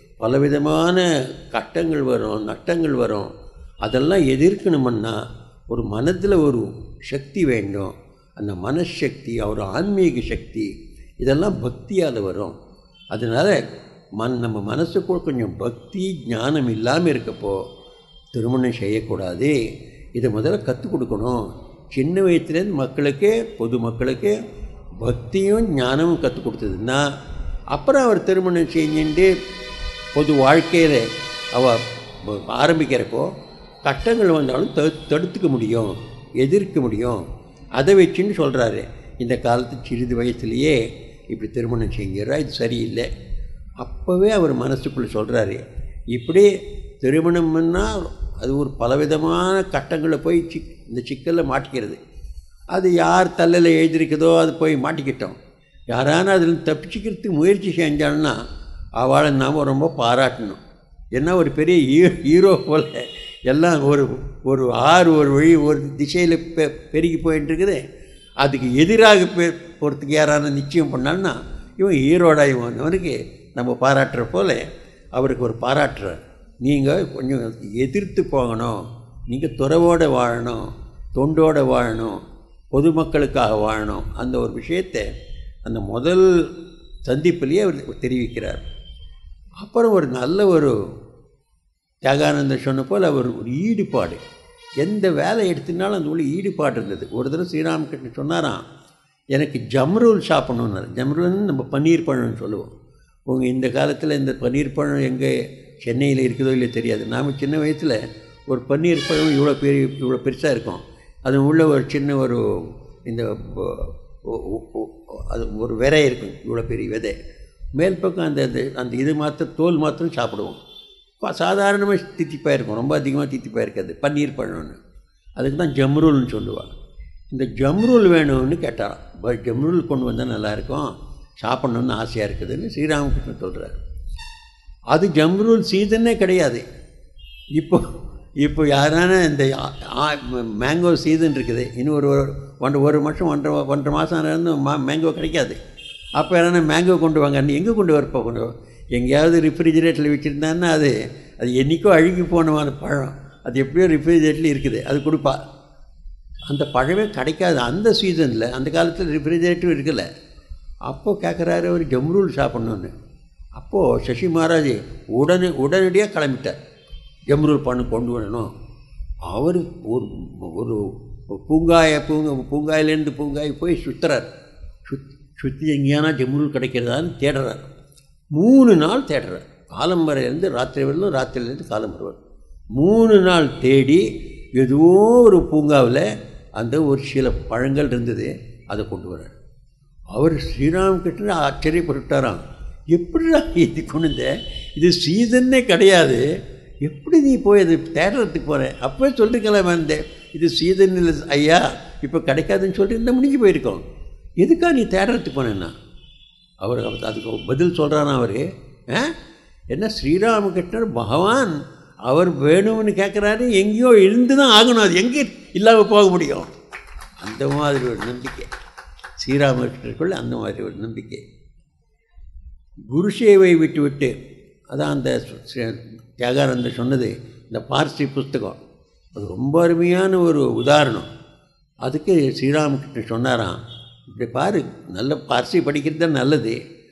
பலவிதமான கஷ்டங்கள் வரும் நஷ்டங்கள் வரும் அதெல்லாம் எதிர்க்கணுமன்னா ஒரு மனதில் ஒரு சக்தி வேண்டும் அந்த மனசக்தி ஒரு ஆன்மீக சக்தி இதெல்லாம் பக்தியால் வரும் அதனால் மன் நம்ம மனசுக்குள்ள கொஞ்சம் பக்தி ஞானம் இல்லாமல் இருக்கப்போ திருமணம் செய்யக்கூடாது இதை முதல்ல கற்றுக் கொடுக்கணும் சின்ன வயசுலேருந்து மக்களுக்கு பொது மக்களுக்கு பக்தியும் ஞானமும் கற்றுக் கொடுத்ததுன்னா அப்புறம் அவர் திருமணம் செஞ்சுட்டு பொது வாழ்க்கையில் அவ ப- ஆரம்பிக்கிறப்போ கஷ்டங்கள் வந்தாலும் த தடுத்துக்க முடியும் எதிர்க்க முடியும் அதை வச்சுன்னு சொல்கிறாரு இந்த காலத்து சிறிது வயசுலேயே இப்படி திருமணம் செஞ்சிடறா இது சரியில்லை அப்போவே அவர் மனசுக்குள்ளே சொல்கிறாரு இப்படி திருமணம்னா அது ஒரு பலவிதமான கட்டங்களில் போய் சிக் இந்த சிக்கலில் மாட்டிக்கிறது அது யார் தலையில் எழுதியிருக்குதோ அது போய் மாட்டிக்கிட்டோம் யாரான அதில் தப்பிச்சுக்கிறதுக்கு முயற்சி செஞ்சான்னா அவளை நாம் ரொம்ப பாராட்டணும் ஏன்னா ஒரு பெரிய ஹீரோ ஹீரோ போல் எல்லாம் ஒரு ஒரு ஆறு ஒரு வழி ஒரு திசையில் பெ பெருகி போயிட்டு இருக்குது அதுக்கு எதிராக பெ போகிறதுக்கு யாரான நிச்சயம் பண்ணான்னா இவன் ஹீரோடா இவன் அவனுக்கு நம்ம பாராட்டுற போல அவருக்கு ஒரு பாராட்டுறார் நீங்கள் கொஞ்சம் எதிர்த்து போகணும் நீங்கள் துறவோடு வாழணும் தொண்டோடு வாழணும் பொதுமக்களுக்காக வாழணும் அந்த ஒரு விஷயத்தை அந்த முதல் சந்திப்பிலேயே அவர் தெரிவிக்கிறார் அப்புறம் ஒரு நல்ல ஒரு தியாகானந்தர் சொன்ன போல் அவர் ஒரு ஈடுபாடு எந்த வேலை எடுத்தினாலும் அந்த உள்ள ஈடுபாடு இருந்தது ஒரு தடவை ஸ்ரீராமகிருஷ்ணன் சொன்னாராம் எனக்கு ஜம்ரூல் சாப்பிடணுன்னாரு ஜம்ரூல்னு நம்ம பன்னீர் பழம்னு சொல்லுவோம் உங்கள் இந்த காலத்தில் இந்த பன்னீர் பழம் எங்கே சென்னையில் இருக்குதோ இல்லையோ தெரியாது நாம் சின்ன வயசில் ஒரு பன்னீர் பழம் இவ்வளோ பெரிய இவ்வளோ பெருசாக இருக்கும் அது உள்ள ஒரு சின்ன ஒரு இந்த ப- ஒ- ஒ- ஒ- அது ஒரு விதை இருக்கும் இவ்வளோ பெரிய விதை மேல் பக்கம் அந்த அந்த அந்த இது மாத்திரம் தோல் மாத்திரம் சாப்பிடுவோம் ப- சாதாரணமாக தித்திப்பாக இருக்கும் ரொம்ப அதிகமாக தித்திப்பாக இருக்காது பன்னீர் பழம்னு அதுக்கு தான் ஜம்ரூல்னு சொல்லுவாங்க இந்த ஜம்ரூல் வேணும்னு கேட்டாராம் ப- ஜம்ரூல் கொண்டு வந்தால் நல்லாயிருக்கும் சாப்பிட்ணுன்னு ஆசையாக இருக்குதுன்னு ஸ்ரீராமகிருஷ்ணன் சொல்கிறார் அது ஜம்ரூல் சீசனே கிடையாது இப்போ இப்போ யாரான இந்த மேங்கோ சீசன் இருக்குது இன்னும் ஒரு ஒரு ஒன்றரை ஒரு வருஷம் ஒன்றரை ஒன்றரை மாதம் இருந்து மா மேங்கோ கிடைக்காது அப்போ யாரான மேங்கோ கொண்டு வாங்க எங்கே கொண்டு வரப்போ கொண்டு வா? எங்கேயாவது ரெஃப்ரிஜிரேட்டரில் வச்சுருந்தான்னா அது அது என்றைக்கோ அழுகி போனவான பழம் அது எப்படியோ ரெஃப்ரிஜிரேட்டரில் இருக்குது அது கொடுப்பா அந்த பழமே கிடைக்காது அந்த சீசனில் அந்த காலத்தில் ரெஃப்ரிஜிரேட்டரும் இருக்கல அப்போது கேட்குறாரு அவர் ஜம்ரூல் சாப்பிட்ணுன்னு அப்போது சசி மகாராஜ் உடனே உடனடியாக கிளம்பிட்டார் ஜம்ரூல் பண்ணு கொண்டு வரணும் அவர் ஒரு ஒரு பூங்காய பூங்கா பூங்காயிலேருந்து பூங்காய் போய் சுற்றுறார் சுத் சுற்றி எங்கேயானா ஜம்ரூல் கிடைக்கிறதான்னு தேடுறார் மூணு நாள் தேடுறார் காலம் வரையிலேருந்து ராத்திரி வரலும் ராத்திரிலேருந்து காலம் வருவார் மூணு நாள் தேடி ஏதோ ஒரு பூங்காவில் அந்த ஒரு சில பழங்கள் இருந்தது அதை கொண்டு வர்றார் அவர் ஸ்ரீராமகிருஷ்ணர் ஆச்சரியப்பட்டுட்டாராம் எப்படிடா இது கொண்டு வந்த? இது சீசன்னே கிடையாது எப்படி நீ போய் அது தேடுறதுக்கு போகிற அப்போவே சொல்லிருக்கலாம் வந்தேன் இது சீசன் இல்லை ஐயா இப்போ கிடைக்காதுன்னு சொல்லிட்டு இந்த முடிஞ்சு போயிருக்கோம் எதுக்காக நீ தேடுறதுக்கு போனேன்னா அவர் அதுக்கு பதில் சொல்கிறானா அவர் ஆ என்ன ஸ்ரீராமகிருஷ்ணர் பகவான் அவர் வேணும்னு கேட்குறாரு எங்கேயோ இருந்து தான் ஆகணும் அது எங்கே இல்லாமல் போக முடியும் அந்த மாதிரி ஒரு நம்பிக்கை ஸ்ரீராமகிருஷ்ணருக்குள்ள அந்த மாதிரி ஒரு நம்பிக்கை குருசேவை விட்டு விட்டு அதான் அந்த ஸ்ரீ- தியாகானந்தர் சொன்னது இந்த பார்சி புஸ்தகம் அது ரொம்ப அருமையான ஒரு உதாரணம் அதுக்கு ஸ்ரீராமகிருஷ்ணன் சொன்னாராம் இப்படி பாரு நல்ல பார்சி படிக்கிறது தான் நல்லது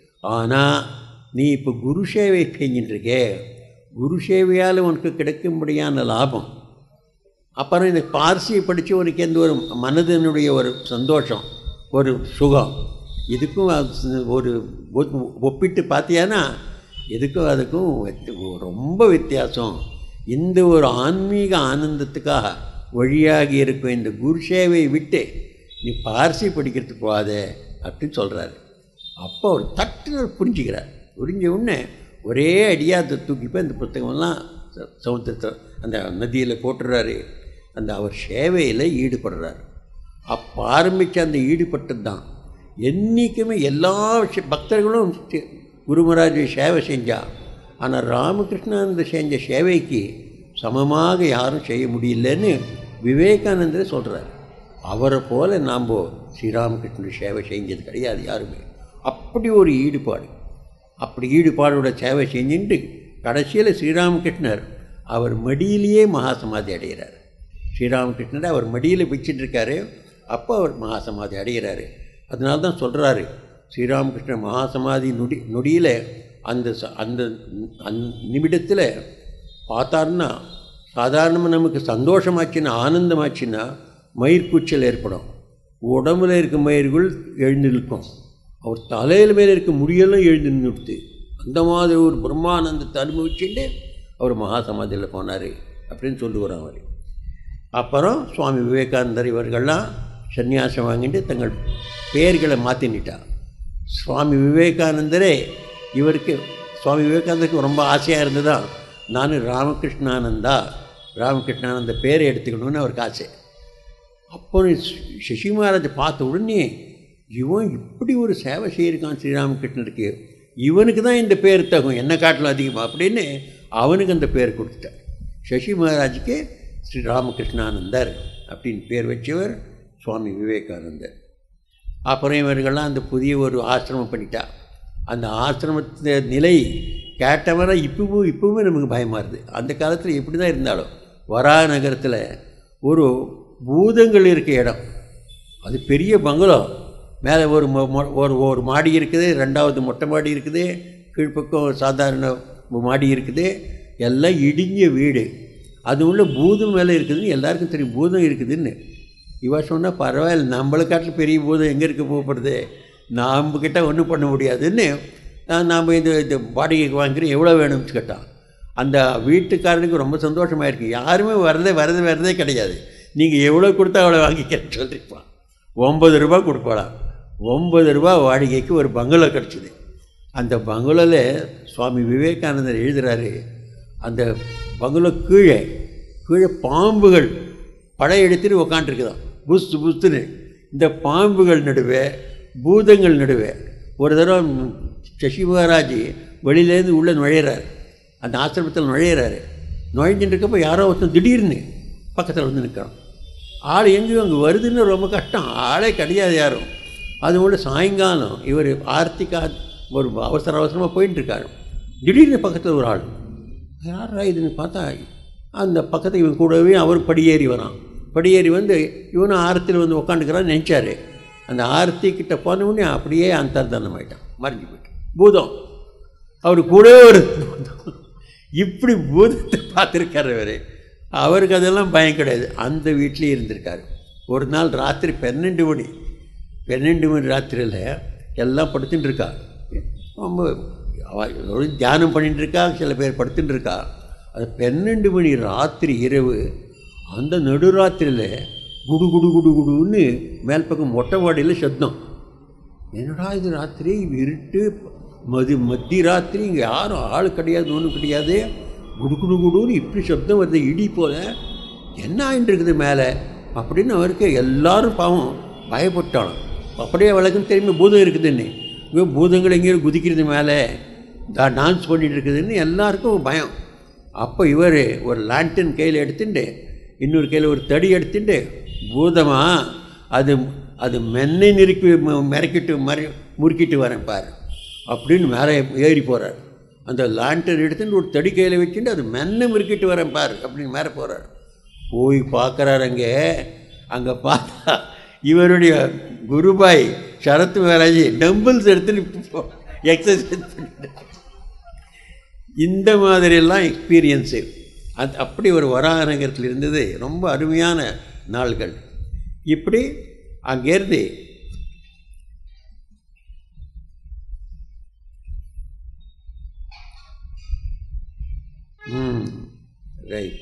ஆனால் நீ இப்போ குரு சேவை செஞ்சுட்டு இருக்கே குரு சேவையால் உனக்கு கிடைக்கும்படியான லாபம் அப்புறம் இந்த பார்சியை படித்து உனக்கு எந்த ஒரு மனதினுடைய ஒரு சந்தோஷம் ஒரு சுகம் இதுக்கும் அது ஒரு ஒ- ஒப்பிட்டு பார்த்தியானா இதுக்கும் அதுக்கும் வித்தி- ரொம்ப வித்தியாசம் இந்த ஒரு ஆன்மீக ஆனந்தத்துக்காக வழியாகி இருக்கும் இந்த குரு சேவையை விட்டு நீ பார்சி படிக்கிறதுக்கு போகாத அப்படின்னு சொல்கிறாரு அப்போ அவர் தட்டுன்னு புரிஞ்சுக்கிறார் புரிஞ்ச உடனே ஒரே அடியாக அதை தூக்கி போய் அந்த புத்தகமெல்லாம் ச- சமுத்திரத்தை அந்த நதியில் போட்டுறாரு அந்த அவர் சேவையில் ஈடுபடுறார் அப்போ ஆரம்பித்த அந்த ஈடுபட்டது தான் என்றைக்குமே எல்லா விஷ- பக்தர்களும் சி- குருமராஜை சேவை செஞ்சா ஆனால் ராமகிருஷ்ணானந்த செஞ்ச சேவைக்கு சமமாக யாரும் செய்ய முடியலன்னு விவேகானந்தர் சொல்கிறார் அவரை போல நாம் ஸ்ரீராமகிருஷ்ணர் சேவை செஞ்சது கிடையாது யாருமே அப்படி ஒரு ஈடுபாடு அப்படி ஈடுபாடோட சேவை செஞ்சுட்டு கடைசியில் ஸ்ரீராமகிருஷ்ணர் அவர் மடியிலேயே மகாசமாதி அடைகிறார் ஸ்ரீராமகிருஷ்ணரை அவர் மடியில் வச்சிட்டு இருக்காரு அப்போ அவர் மகாசமாதி அடைகிறாரு அதனால தான் சொல்கிறாரு ஸ்ரீராமகிருஷ்ணர் மகாசமாதி நொடி நொடியில் அந்த ச- அந்த அந்த நிமிடத்தில் பார்த்தாருன்னா சாதாரணமாக நமக்கு சந்தோஷமாச்சுன்னா ஆனந்தமாச்சுன்னா மயிர்கூச்சல் ஏற்படும் உடம்புல இருக்க மயிர்கள் எழுந்து நிற்கும் அவர் தலையில் மேலே இருக்க முடியெல்லாம் எழுந்து நிறுத்து அந்த மாதிரி ஒரு பிரம்மானந்தத்தை அனுபவிச்சுட்டு அவர் மகாசமாதியில் போனார் அப்படின்னு சொல்லுவார் அவர் அப்புறம் சுவாமி விவேகானந்தர் இவர்கள்லாம் சன்னியாசம் வாங்கிட்டு தங்கள் பெயர்களை மாற்றினிட்டா சுவாமி விவேகானந்தரே இவருக்கு சுவாமி விவேகானந்தருக்கு ரொம்ப ஆசையாக இருந்ததா நான் ராமகிருஷ்ணானந்தா ராமகிருஷ்ணானந்த பேரை எடுத்துக்கணும்னு அவருக்கு ஆசை அப்போ சசி மகாராஜை பார்த்த உடனே இவன் இப்படி ஒரு சேவை செய்யிருக்கான் ஸ்ரீராமகிருஷ்ணருக்கு இவனுக்கு தான் இந்த பேர் தகும் என்ன காட்டிலும் அதிகமாக அப்படின்னு அவனுக்கு அந்த பேர் கொடுத்துட்டார் சசி மகாராஜுக்கு ஸ்ரீ ராமகிருஷ்ணானந்தர் அப்படின்னு பேர் வச்சவர் சுவாமி விவேகானந்தர் அப்புறம் இவர்கள்லாம் அந்த புதிய ஒரு ஆசிரமம் பண்ணிட்டா அந்த ஆசிரமத்து நிலை கேட்டவரை இப்பவும் இப்பவுமே நமக்கு பயமாக இருக்குது அந்த காலத்தில் எப்படி தான் இருந்தாலும் வரா நகரத்தில் ஒரு பூதங்கள் இருக்க இடம் அது பெரிய பங்களோ மேலே ஒரு மொ- மொ- ஒரு ஒரு மாடி இருக்குது ரெண்டாவது மொட்டை மாடி இருக்குது கீழ்ப்பக்கம் ஒரு சாதாரண மாடி இருக்குது எல்லாம் இடிஞ்ச வீடு அது உள்ள பூதம் மேலே இருக்குதுன்னு எல்லாருக்கும் தெரியும் பூதம் இருக்குதுன்னு இவ சொன்னால் பரவாயில்ல நம்மளை காட்டில் பெரிய பூதம் எங்கே இருக்க போகிறது நம்மக்கிட்ட ஒன்றும் பண்ண முடியாதுன்னு நான் நாம் இந்த இந்த வாடகைக்கு வாங்கிக்கிறோம் எவ்வளோ வேணும்னு கேட்டான் அந்த வீட்டுக்காரனுக்கு ரொம்ப சந்தோஷமாக இருக்கு யாருமே வரதே வரது வரதே கிடையாது நீங்கள் எவ்வளோ கொடுத்தா அவ்வளோ வாங்கிக்கிறேன்னு சொல்லியிருப்பான் ஒம்பது ரூபா கொடுப்பாளாம் ஒம்பது ரூபா வாடகைக்கு ஒரு பங்களோ கிடச்சிது அந்த பங்களோவில் சுவாமி விவேகானந்தர் எழுதுகிறாரு அந்த பங்களோ கீழே கீழே பாம்புகள் படையெடுத்துட்டு உக்காண்டிருக்குதான் புஸ் புஸ்துன்னு இந்த பாம்புகள் நடுவே பூதங்கள் நடுவே ஒரு தடவை சசி மகாராஜ் வெளியிலேருந்து உள்ளே நுழையிறாரு அந்த ஆசிரமத்தில் நுழையிறாரு நுழைஞ்சுட்டு இருக்கப்போ யாரோ ஒருத்தன் திடீர்னு பக்கத்தில் வந்து நிற்கிறான் ஆள் எங்கேயும் அங்கே வருதுன்னு ரொம்ப கஷ்டம் ஆளே கிடையாது யாரும் அது உள்ள சாயங்காலம் இவர் ஆர்த்திகா ஒரு அவசர அவசரமாக போயிட்டு இருக்காரு திடீர்னு பக்கத்தில் ஒரு ஆள் யாரா இதுன்னு பார்த்தா அந்த பக்கத்தில் இவன் கூடவே அவர் படியேறி வரான் படியேறி வந்து இவனும் ஆரத்தியில் வந்து உக்காந்துக்கிறான்னு நினச்சாரு அந்த ஆரத்தி கிட்ட போன உடனே அப்படியே அந்தர்தானம் ஆயிட்டான் மறைஞ்சு போயிட்டான் பூதம் அவர் கூடவே ஒரு பூதம் இப்படி பூதத்தை பார்த்துருக்காரு அவர் அவருக்கு அதெல்லாம் பயம் கிடையாது அந்த வீட்லேயே இருந்திருக்காரு ஒரு நாள் ராத்திரி பன்னெண்டு மணி பன்னெண்டு மணி ராத்திரியில் எல்லாம் படுத்துட்டு இருக்கா ரொம்ப அவ ஒரு தியானம் பண்ணிட்டு இருக்கா சில பேர் படுத்துட்டு இருக்கா அது பன்னெண்டு மணி ராத்திரி இரவு அந்த நடுராத்திரியில் குடு குடு குடு குடுன்னு மேல் பக்கம் மொட்டை மாடியில் சத்தம் என்னடா இது ராத்திரி இருட்டு மதி மத்திய ராத்திரி இங்கே யாரும் ஆள் கிடையாது ஒன்றும் கிடையாது குடு குடு குடுன்னு இப்படி சப்தம் வருது இடி போல என்ன ஆயிட்டு இருக்குது மேலே அப்படின்னு அவருக்கு எல்லாரும் பாவம் பயப்பட்டாலும் அப்படியே வழக்குன்னு திரும்பி பூதம் இருக்குதுன்னு இங்கே பூதங்கள் எங்கேயும் குதிக்கிறது மேலே டா டான்ஸ் பண்ணிட்டு இருக்குதுன்னு எல்லாருக்கும் பயம் அப்போ இவர் ஒரு லேண்டன் கையில் எடுத்துட்டு இன்னொரு கையில் ஒரு தடி எடுத்துட்டு பூதமா அது அது மென்னை நெருக்கி ம- மிரக்கிட்டு மறை முறுக்கிட்டு வரேன் பாரு அப்படின்னு மேலே ஏறி போகிறார் அந்த லாண்டர் எடுத்துட்டு ஒரு தடி கையில் வச்சுட்டு அது மென்னை முறுக்கிட்டு வரேன் பாரு அப்படின்னு மேலே போகிறார் போய் பார்க்குறாரு அங்கே அங்கே பார்த்தா இவருடைய குருபாய் சரத் மகாராஜ் டம்பிள்ஸ் எடுத்துட்டு எக்ஸசைஸ் பண்ணிட்டு இந்த மாதிரியெல்லாம் எக்ஸ்பீரியன்ஸு அது அப்படி ஒரு வராநகரத்தில் இருந்தது ரொம்ப அருமையான நாள்கள் இப்படி அங்கேருந்து ம் ரைட்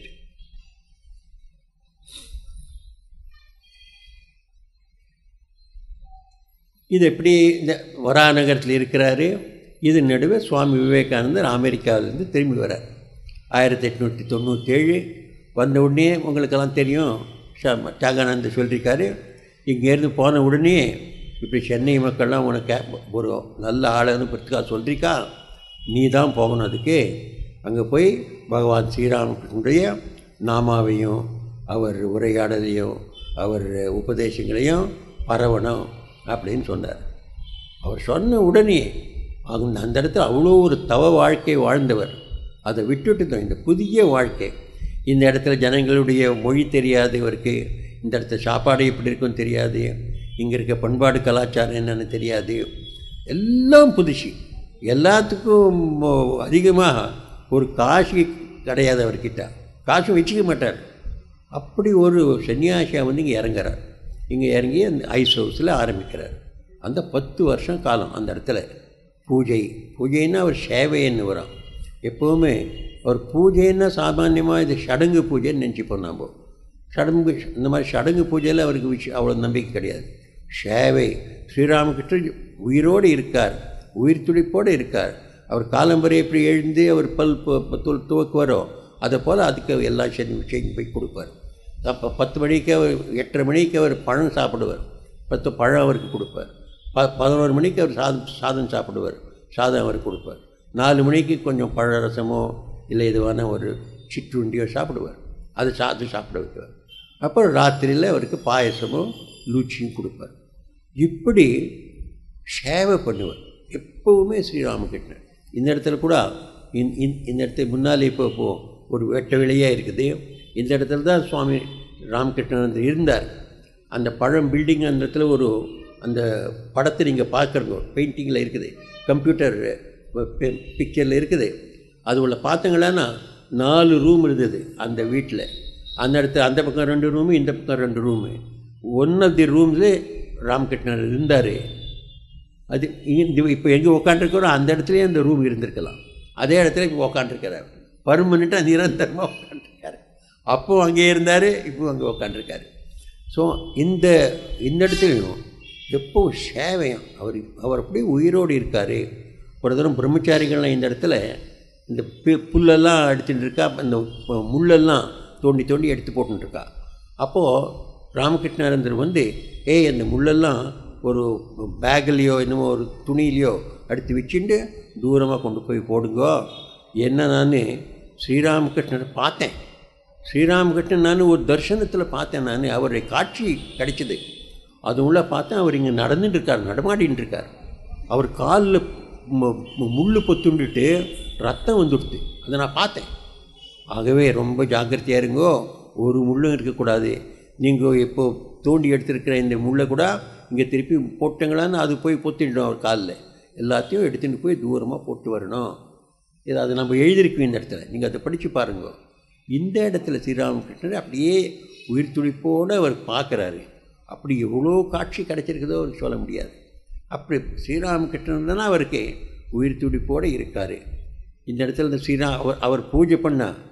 இது எப்படி இந்த வராநகரத்தில் இருக்கிறாரு இது நடுவே சுவாமி விவேகானந்தர் அமெரிக்காவிலேருந்து திரும்பி வரார் ஆயிரத்தி எட்நூற்றி தொண்ணூற்றி ஏழு வந்த உடனே உங்களுக்கெல்லாம் தெரியும் ஷா- தியாகானந்தர் சொல்லியிருக்காரு இங்கேருந்து போன உடனே இப்படி சென்னை மக்கள்லாம் உனக்கு ஒரு நல்ல ஆளை அனுப்புறதுக்காக சொல்லிருக்கா நீ தான் போகணும் அதுக்கு அங்கே போய் பகவான் ஸ்ரீராமகிருஷ்ணனுடைய நாமாவையும் அவர் உரையாடலையும் அவர் உபதேசங்களையும் பரவணும் அப்படின்னு சொன்னார் அவர் சொன்ன உடனே அவங்க அந்த இடத்துல அவ்வளோ ஒரு தவ வாழ்க்கை வாழ்ந்தவர் அதை விட்டுட்டு தான் இந்த புதிய வாழ்க்கை இந்த இடத்துல ஜனங்களுடைய மொழி தெரியாது இவருக்கு இந்த இடத்துல சாப்பாடு எப்படி இருக்குன்னு தெரியாது இங்கே இருக்க பண்பாடு கலாச்சாரம் என்னன்னு தெரியாது எல்லாம் புதுசு எல்லாத்துக்கும் அதிகமாக ஒரு காசு கிடையாது அவர்கிட்ட காசு வச்சுக்க மாட்டார் அப்படி ஒரு சன்னியாசியாக வந்து இங்கே இறங்குறார் இங்கே இறங்கி அந்த ஐஸ் ஹவுஸில் ஆரம்பிக்கிறார் அந்த பத்து வருஷம் காலம் அந்த இடத்துல பூஜை பூஜைன்னா அவர் சேவைன்னு வரும் எப்போவுமே அவர் பூஜைன்னா சாமானியமாக இது சடங்கு பூஜைன்னு நினச்சிப்போம் நாம் சடங்கு இந்த மாதிரி சடங்கு பூஜையில் அவருக்கு விஷயம் அவ்வளோ நம்பிக்கை கிடையாது சேவை ஸ்ரீராமகிருஷ்ணர் உயிரோடு இருக்கார் உயிர் துடிப்போடு இருக்கார் அவர் காலம்பரை எப்படி எழுந்து அவர் பல் ப- ப- துவ- துவக்குவாரோ அதை போல் அதுக்கு எல்லா செஞ்சு செஞ்சு போய் கொடுப்பார் அப்போ பத்து மணிக்கு அவர் எட்டரை மணிக்கு அவர் பழம் சாப்பிடுவார் பத்து பழம் அவருக்கு கொடுப்பார் ப பதினோரு மணிக்கு அவர் சாதம் சாதம் சாப்பிடுவார் சாதம் அவருக்கு கொடுப்பார் நாலு மணிக்கு கொஞ்சம் பழ ரசமோ இல்லை இதுவான ஒரு சிற்றுண்டியோ சாப்பிடுவார் அது சாதம் சாப்பிட வைக்குவார் அப்புறம் ராத்திரியில் அவருக்கு பாயசமும் லூச்சியும் கொடுப்பார் இப்படி சேவை பண்ணுவார் எப்பவுமே ஸ்ரீராமகிருஷ்ணன் இந்த இடத்துல கூட இந்த இந்த- இந்த இடத்துல முன்னாலே இப்போ இப்போ ஒரு வெட்ட வெளியாக இருக்குது இந்த இடத்துல தான் சுவாமி ராமகிருஷ்ணன் வந்து இருந்தார் அந்த பழம் பில்டிங் அந்த இடத்துல ஒரு அந்த படத்தை நீங்கள் பார்க்குறங்க பெயிண்டிங்கில் இருக்குது கம்ப்யூட்டர் பிக்சரில் இருக்குது அது உள்ள பார்த்தீங்களான்னா நாலு ரூம் இருந்தது அந்த வீட்டில் அந்த இடத்துல அந்த பக்கம் ரெண்டு ரூமு இந்த பக்கம் ரெண்டு room one of the rooms Ramakrishnan இருந்தார் அது இந்த இப்போ எங்கே உக்காண்டிருக்கிறோ அந்த இடத்துலயே அந்த ரூம் இருந்திருக்கலாம் அதே இடத்துல இப்போ உக்காண்டிருக்கிறார் பர்மனெண்ட்டாக நிரந்தரமாக உட்காந்துருக்காரு அப்போ அங்கே இருந்தார் இப்போ அங்கே உக்காண்டிருக்காரு ஸோ இந்த இந்த இடத்துலையும் எப்போ சேவையம் அவர் அவர் அப்படியே உயிரோடு இருக்கார் ஒரு தரம் பிரம்மச்சாரிகள்லாம் இந்த இடத்துல இந்த பி- புல்லெல்லாம் அடிச்சுட்டு இருக்கா இந்த முள்ளெல்லாம் தோண்டி தோண்டி எடுத்து போட்டுன்னு இருக்கா அப்போது ராமகிருஷ்ணானந்தர் வந்து ஏய் அந்த முள்ளெல்லாம் ஒரு பேக்லேயோ என்னமோ ஒரு துணியிலையோ எடுத்து வச்சுட்டு தூரமாக கொண்டு போய் போடுங்கோ என்ன நான் ஸ்ரீராமகிருஷ்ணரை பார்த்தேன் ஸ்ரீராமகிருஷ்ணன் நான் ஒரு தரிசனத்தில் பார்த்தேன் நான் அவருடைய காட்சி கிடைச்சிது அது உள்ள பார்த்தேன் அவர் இங்கே நடந்துட்டு இருக்கார் நடமாடின்னு இருக்கார் அவர் காலில் முள் பொத்துண்டுட்டு ரத்தம் வந்துடுது அதை நான் பார்த்தேன் ஆகவே ரொம்ப ஜாக்கிரதையாக இருங்கோ ஒரு முள்ளும் இருக்கக்கூடாது நீங்கள் இப்போ தோண்டி எடுத்திருக்கிற இந்த முள்ளை கூட இங்கே திருப்பி போட்டங்களான்னு அது போய் பொத்திடும் அவர் காலில் எல்லாத்தையும் எடுத்துகிட்டு போய் தூரமாக போட்டு வரணும் இது அது நம்ம எழுதியிருக்கோம் இந்த இடத்துல நீங்கள் அதை படித்து பாருங்க இந்த இடத்துல ஸ்ரீராமகிருஷ்ணர் அப்படியே உயிர் துடிப்போடு அவர் பார்க்குறாரு அப்படி எவ்வளோ காட்சி கிடைச்சிருக்குதோ அவர் சொல்ல முடியாது அப்படி ஸ்ரீராமகிருஷ்ணன் தானே அவருக்கு உயிர் துடிப்போடு இருக்கார் இந்த இடத்துல இந்த ஸ்ரீரா அவர் அவர் பூஜை பண்ண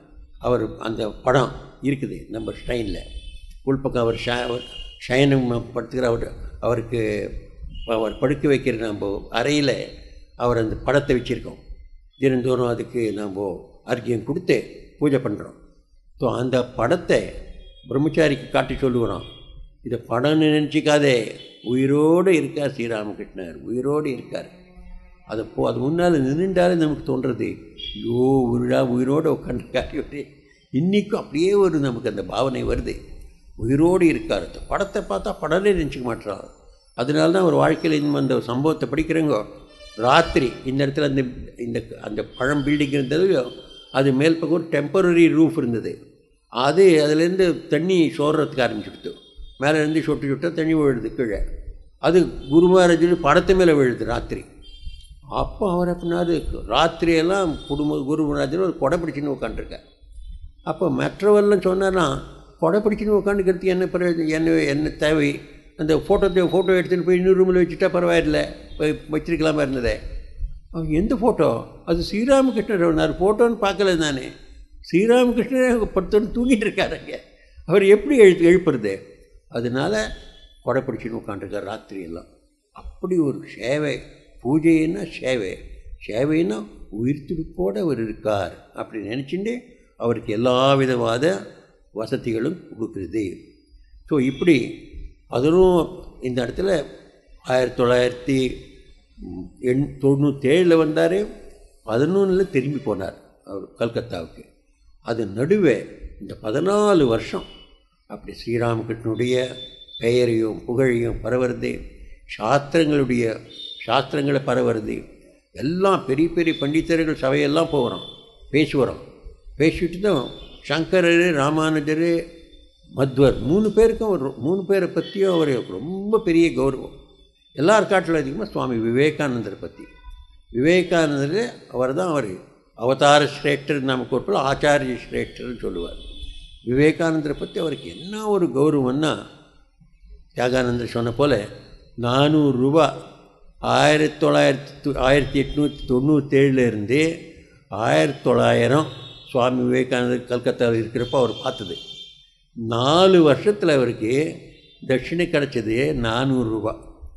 அவர் அந்த படம் இருக்குது நம்ம ஸ்டைனில் உள்பக்கம் அவர் ஷ ஷயனம் படுத்துக்கிற அவர் அவருக்கு அவர் படுக்க வைக்கிற நம்ம அறையில் அவர் அந்த படத்தை வச்சுருக்கோம் தினந்தோறும் அதுக்கு நம்ம அர்க்கியம் கொடுத்து பூஜை பண்ணுறோம் ஸோ அந்த படத்தை பிரம்மச்சாரிக்கு காட்டி சொல்லுகிறோம் இதை படம்னு நினச்சிக்காதே உயிரோடு இருக்கார் ஸ்ரீராமகிருஷ்ணர் உயிரோடு இருக்கார் அதை போ அது முன்னால் நின்றுட்டாலே நமக்கு தோன்றது ஐயோ உயிரா உயிரோடு உட்காந்துருக்காரு இவரு இன்றைக்கும் அப்படியே ஒரு நமக்கு அந்த பாவனை வருது உயிரோடு இருக்கார் அந்த படத்தை பார்த்தா படமே நினச்சிக்க மாட்டார் அதனால தான் ஒரு வாழ்க்கையில் இந்த அந்த சம்பவத்தை படிக்கிறேங்க ராத்திரி இந்த இடத்துல அந்த இந்த அந்த பழம் பில்டிங் இருந்தது அது மேல் பக்கம் ஒரு டெம்பரரி ரூஃப் இருந்தது அது அதுலேருந்து தண்ணி சோறுறதுக்கு ஆரம்பிச்சுடுத்து மேலே இருந்து சொட்டு சொட்டாக தண்ணி விழுது கீழே அது குருமகாராஜு படத்து மேலே விழுது ராத்திரி அப்போ அவர் அப்படின்னாரு ராத்திரியெல்லாம் குடும்ப குருமராஜர் ஒரு கொடை பிடிச்சின்னு உட்காந்துருக்கார் அப்போ மற்றவெல்லாம் சொன்னார்னா கொடை பிடிச்சின்னு உட்காந்துக்கிறதுக்கு என்ன பிரயோஜனம் என்ன என்ன தேவை அந்த ஃபோட்டோ ஃபோட்டோ எடுத்துகிட்டு போய் இன்னொரு ரூமில் வச்சுட்டா பரவாயில்ல போய் வச்சிருக்கலாமா இருந்ததே அவன் எந்த ஃபோட்டோ அது ஸ்ரீராமகிருஷ்ணர் வந்தார் ஃபோட்டோன்னு பார்க்கல நானே ஸ்ரீராமகிருஷ்ணர் படுத்தோன்னு தூங்கிட்டு இருக்காரு அங்கே அவர் எப்படி எழு எழுப்புறது அதனால கொடை பிடிச்சின்னு உட்காந்துருக்கார் ராத்திரி எல்லாம் அப்படி ஒரு சேவை பூஜைன்னா சேவை சேவைன்னா உயிர் துடிப்போடு அவர் இருக்கார் அப்படி நினச்சிட்டு அவருக்கு எல்லா விதவாத வசதிகளும் கொடுக்குறது ஸோ இப்படி அதுவும் இந்த இடத்துல ஆயிரத்தி தொள்ளாயிரத்தி எண் தொண்ணூற்றேழில் வந்தார் பதினொன்றில் திரும்பி போனார் அவர் கல்கத்தாவுக்கு அது நடுவே இந்த பதினாலு வருஷம் அப்படி ஸ்ரீராமகிருஷ்ணனுடைய பெயரையும் புகழையும் பரவுறது சாஸ்திரங்களுடைய சாஸ்திரங்களை பரவுறது எல்லாம் பெரிய பெரிய பண்டிதர்கள் சபையெல்லாம் போகிறோம் பேசுகிறோம் பேசிட்டு தான் சங்கரர் ராமானுஜர் மத்வர் மூணு பேருக்கும் ஒரு மூணு பேரை பற்றியும் அவர் ரொம்ப பெரிய கௌரவம் எல்லார் காட்டிலும் அதிகமாக சுவாமி விவேகானந்தரை பற்றி விவேகானந்தர் அவர் தான் அவர் அவதார ஸ்ரேஷ்டர் நமக்கு ஒரு ஆச்சாரிய ஸ்ரேஷ்டர்னு சொல்லுவார் விவேகானந்தரை பற்றி அவருக்கு என்ன ஒரு கௌரவம்னா தியாகானந்தர் சொன்ன போல் நானூறு ரூபா ஆயிரத்தி தொள்ளாயிரத்தி ஆயிரத்தி எட்நூற்றி தொண்ணூற்றேழுலேருந்து ஆயிரத்தி தொள்ளாயிரம் சுவாமி விவேகானந்தர் கல்கத்தாவில் இருக்கிறப்போ அவர் பார்த்தது நாலு வருஷத்தில் அவருக்கு தட்சிணை கிடச்சது நானூறுரூபா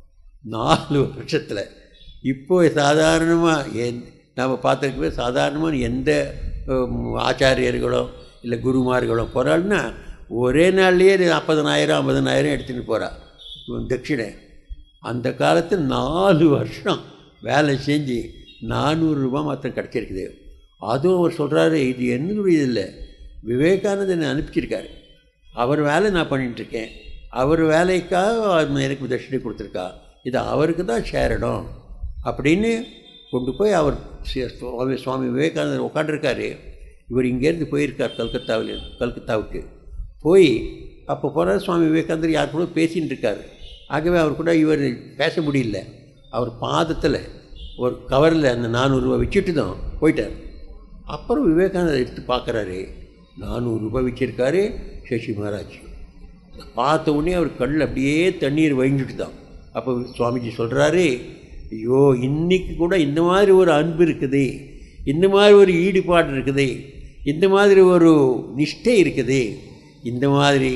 நாலு வருஷத்தில் இப்போ சாதாரணமாக எந் நம்ம பார்த்துருக்கவே சாதாரணமாக எந்த ஆச்சாரியர்களோ இல்லை குருமார்களோ போகிறாள்னா ஒரே நாள்லேயே நாற்பதனாயிரம் ஐம்பதனாயிரம் எடுத்துகிட்டு போகிறா தட்சிணை அந்த காலத்தில் நாலு வருஷம் வேலை செஞ்சு நானூறுரூபா மாத்திரம் கிடச்சிருக்குது அதுவும் அவர் சொல்கிறாரு இது என்னுடைய இல்லை விவேகானந்தனை அனுப்பிச்சிருக்காரு அவர் வேலை நான் பண்ணிகிட்ருக்கேன் அவர் வேலைக்காக எனக்கு தட்சிணை கொடுத்துருக்கா இது அவருக்கு தான் சேரணும் அப்படின்னு கொண்டு போய் அவர் சுவாமி சுவாமி விவேகானந்தர் உட்காண்டிருக்காரு இவர் இங்கேருந்து போயிருக்கார் கல்கத்தாவில் கல்கத்தாவுக்கு போய் அப்போ போகிறார் சுவாமி விவேகானந்தர் யார் கூட பேசின்னு இருக்கார் ஆகவே அவர் கூட இவர் பேச முடியல அவர் பாதத்தில் ஒரு கவரில் அந்த நானூறுரூவா வச்சுட்டு தான் போயிட்டார் அப்புறம் விவேகானந்தர் எடுத்து பார்க்குறாரு நானூறுரூபா வச்சுருக்காரு சசி மகாராஜ் பார்த்த உடனே அவர் கண்ணில் அப்படியே தண்ணீர் வழிஞ்சிட்டு தான் அப்போ சுவாமிஜி சொல்கிறாரு ஐயோ இன்னைக்கு கூட இந்த மாதிரி ஒரு அன்பு இருக்குது இந்த மாதிரி ஒரு ஈடுபாடு இருக்குது இந்த மாதிரி ஒரு நிஷ்டை இருக்குது இந்த மாதிரி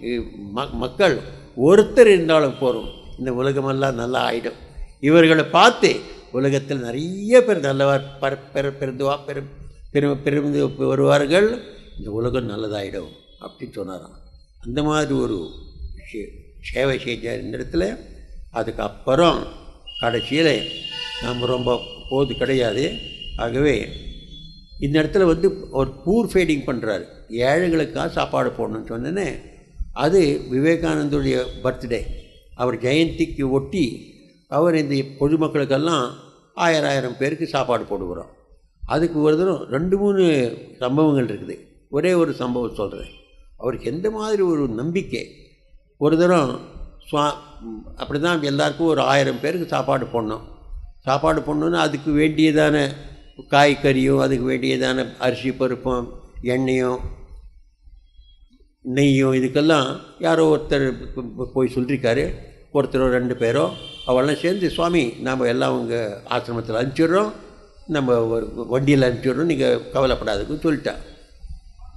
ம மக்கள் ஒருத்தர் இருந்தாலும் போகிறோம் இந்த உலகமெல்லாம் நல்லா ஆகிடும் இவர்களை பார்த்து உலகத்தில் நிறைய பேர் நல்லவார் பர பெற பெருந்துவா பெரும் பெரும் பெருந்து வருவார்கள் இந்த உலகம் நல்லதாயிடும் அப்படின்னு சொன்னாராம் அந்த மாதிரி ஒரு சேவை செஞ்சார் இந்த இடத்துல அதுக்கப்புறம் கடைசியில் நம்ம ரொம்ப போது கிடையாது ஆகவே இந்த இடத்துல வந்து ஒரு பூர் ஃபீடிங் பண்ணுறாரு ஏழைகளுக்காக சாப்பாடு போடணும்னு சொன்னேன்னே அது விவேகானந்தருடைய பர்த்டே அவர் ஜெயந்திக்கு ஒட்டி அவர் இந்த பொதுமக்களுக்கெல்லாம் ஆயிரம் ஆயிரம் பேருக்கு சாப்பாடு போடுகிறோம் அதுக்கு ஒரு தரம் ரெண்டு மூணு சம்பவங்கள் இருக்குது ஒரே ஒரு சம்பவம் சொல்கிறேன் அவருக்கு எந்த மாதிரி ஒரு நம்பிக்கை ஒரு தரம் சுவா அப்படி தான் எல்லாருக்கும் ஒரு ஆயிரம் பேருக்கு சாப்பாடு போடணும் சாப்பாடு போடணுன்னா அதுக்கு வேண்டியதான காய்கறியும் அதுக்கு வேண்டியதான அரிசி பருப்பும் எண்ணெயும் நெய்யும் இதுக்கெல்லாம் யாரோ ஒருத்தர் போய் சொல்லியிருக்காரு ஒருத்தரோ ரெண்டு பேரோ அவெல்லாம் சேர்ந்து சுவாமி நாம் எல்லாம் உங்கள் ஆசிரமத்தில் அனுப்பிச்சிடுறோம் நம்ம ஒரு வண்டியில் அனுப்பிச்சிடுறோம் நீங்கள் கவலைப்படாதுன்னு சொல்லிட்டா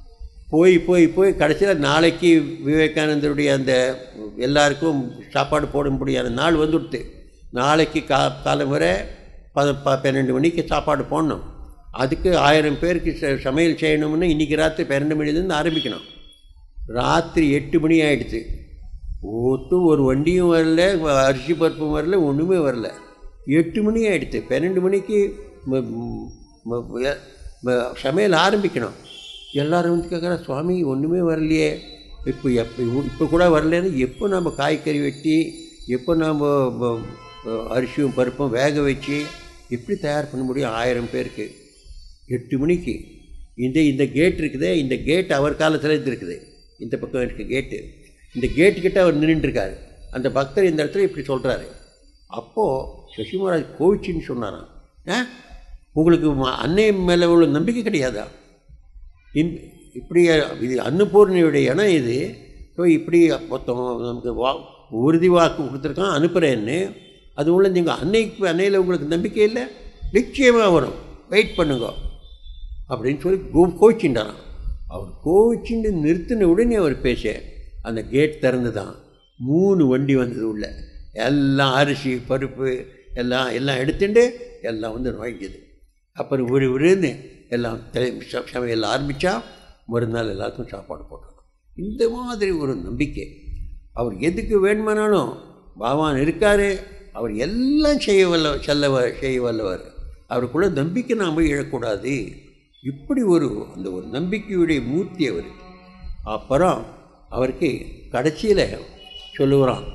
போய் போய் போய் கடைசியில் நாளைக்கு விவேகானந்தருடைய அந்த எல்லாருக்கும் சாப்பாடு போட முடியாத நாள் வந்துடுத்து நாளைக்கு கா காலம் வரை பத ப பன்னெண்டு மணிக்கு சாப்பாடு போடணும் அதுக்கு ஆயிரம் பேருக்கு ச- சமையல் செய்யணும்னு இன்றைக்கி ராத்திரி பன்னெண்டு மணிலேருந்து ஆரம்பிக்கணும் ராத்திரி எட்டு மணி ஆயிடுச்சு ஒத்தும் ஒரு வண்டியும் வரல அரிசி பருப்பும் வரல ஒன்றுமே வரல எட்டு மணி ஆயிடுச்சு பன்னெண்டு மணிக்கு ம- ம- ம- ம- சமையல் ஆரம்பிக்கணும் எல்லாரும் வந்து கேட்குறா சுவாமி ஒன்றுமே வரலையே இப்போ எப்போ இப்போ கூட வரலன்னு எப்போ நம்ம காய்கறி வெட்டி எப்போ நாம் அரிசியும் பருப்பும் வேக வச்சு எப்படி தயார் பண்ண முடியும் ஆயிரம் பேருக்கு எட்டு மணிக்கு இந்த இந்த கேட் இருக்குதே இந்த கேட் அவர் காலத்தில் இருந்திருக்குது இந்த பக்கம் இருக்க கேட்டு இந்த கேட்டுக்கிட்ட அவர் நின்றுட்டுருக்காரு அந்த பக்தர் இந்த இடத்துல இப்படி சொல்கிறாரு அப்போது சசிமராஜ் கோவிச்சின்னு சொன்னாராம் ஆ உங்களுக்கு ம- அன்னை மேலே உள்ள நம்பிக்கை கிடையாதா இந் இப்படி இது அன்னபூர்ணியுடைய இடம் இது ஸோ இப்படி மொத்தம் நமக்கு வா உறுதி வாக்கு கொடுத்துருக்கான் அனுப்புகிறேன்னு அது உள்ள நீங்கள் அன்னைக்கு அன்னையில் உங்களுக்கு நம்பிக்கை இல்லை நிச்சயமாக வரும் வெயிட் பண்ணுங்க அப்படின்னு சொல்லி கோ கோச்சின்றாராம் அவர் கோச்சின்னு நிறுத்தின உடனே அவர் பேச அந்த கேட் திறந்து தான் மூணு வண்டி வந்தது உள்ள எல்லாம் அரிசி பருப்பு எல்லாம் எல்லாம் எடுத்துட்டு எல்லாம் வந்து நுழைஞ்சது அப்புறம் விடு விடுன்னு எல்லாம் தெ- ச- சமையல் ஆரம்பித்தா மறுநாள் எல்லாருக்கும் சாப்பாடு போட்டாங்க இந்த மாதிரி ஒரு நம்பிக்கை அவர் எதுக்கு வேணுமானாலும் பகவான் இருக்கார் அவர் எல்லாம் செய்ய வல்ல செல்ல வ- செய்ய வல்லவர் அவருக்குள்ள நம்பிக்கை நாம் இழக்கூடாது இப்படி ஒரு அந்த ஒரு நம்பிக்கையுடைய மூர்த்தி அவர் அப்புறம் அவருக்கு கடைசியில் சொல்லுகிறான்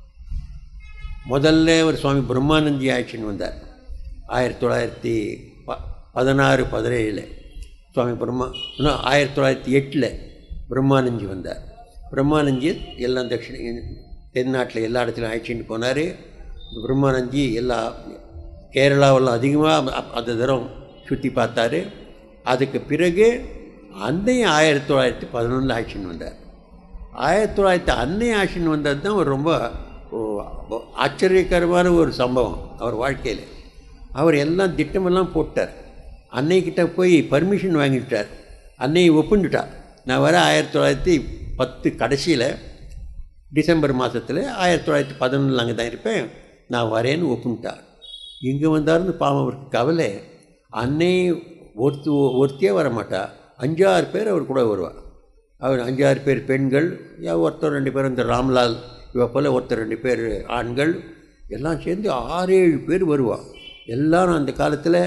முதல்ல ஒரு சுவாமி பிரம்மானந்தி ஆட்சின்னு வந்தார் ஆயிரத்தி தொள்ளாயிரத்தி ப பதினாறு பதினேழில் சுவாமி பிரம்மா இன்னும் ஆயிரத்தி தொள்ளாயிரத்தி எட்டில் பிரம்மானந்தி வந்தார் பிரம்மானந்தி எல்லாம் தட்சிண தென்னாட்டில் எல்லா இடத்துலையும் அழைச்சிட்டு போனார் பிரம்மானந்தி எல்லா கேரளாவெல்லாம் அதிகமாக அந்த தரம் சுற்றி பார்த்தாரு அதுக்கு பிறகு அன்னையும் ஆயிரத்தி தொள்ளாயிரத்தி பதினொன்றில் ஆட்சின்னு வந்தார் ஆயிரத்தி தொள்ளாயிரத்தி அன்னை ஆட்சின்னு வந்தது தான் ஒரு ரொம்ப ஓ, ஆச்சரியகரமான ஒரு சம்பவம் அவர் வாழ்க்கையில் அவர் எல்லாம் திட்டமெல்லாம் போட்டார் அன்னைக்கிட்ட போய் பர்மிஷன் வாங்கிட்டார் அன்னையை ஒப்புண்டுட்டா நான் வர ஆயிரத்தி தொள்ளாயிரத்தி பத்து கடைசியில் டிசம்பர் மாதத்தில் ஆயிரத்தி தொள்ளாயிரத்தி பதினொன்றில் அங்கே தான் இருப்பேன் நான் வரேன்னு ஒப்புன்ட்டார் இங்கே வந்தாருன்னு பாவம் அவருக்கு கவலை அன்னை ஒருத்தி ஒருத்தியே வர மாட்டா அஞ்சாறு பேர் அவர் கூட வருவார் அவர் அஞ்சாறு பேர் பெண்கள் யா- ஒருத்தர் ரெண்டு பேர் இந்த ராம்லால் இவ போல் ஒருத்தர் ரெண்டு பேர் ஆண்கள் எல்லாம் சேர்ந்து ஆறு ஏழு பேர் வருவா எல்லாரும் அந்த காலத்தில்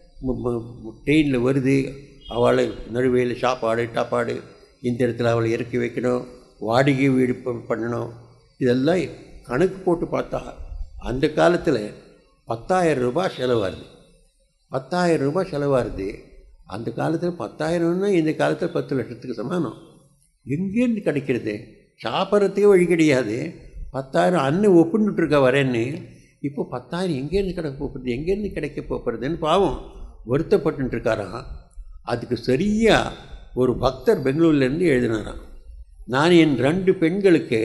ட்ரெயினில் வருது அவளை நடுவையில் சாப்பாடு டாப்பாடு இந்த இடத்துல அவளை இறக்கி வைக்கணும் வாடகை வீடு ப- பண்ணணும் இதெல்லாம் கணக்கு போட்டு பார்த்தா அந்த காலத்தில் பத்தாயிரம் ரூபாய் செலவாகுது பத்தாயிரம் ரூபாய் செலவாகுது அந்த காலத்தில் பத்தாயிரம்னா இந்த காலத்தில் பத்து லட்சத்துக்கு சமானம் எங்கேருந்து கிடைக்கிறது சாப்பிட்றதுக்கே வழி கிடையாது பத்தாயிரம் அண்ணன் ஒப்புன்னுட்டு இருக்க வரேன்னு இப்போ பத்தாயிரம் எங்கேருந்து கிடைக்க போகிறது எங்கேருந்து கிடைக்க போகிறதுன்னு பாவம் வருத்தப்பட்டு இருக்காராம் அதுக்கு சரியாக ஒரு பக்தர் பெங்களூர்லேருந்து எழுதினாராம் நான் என் ரெண்டு பெண்களுக்கு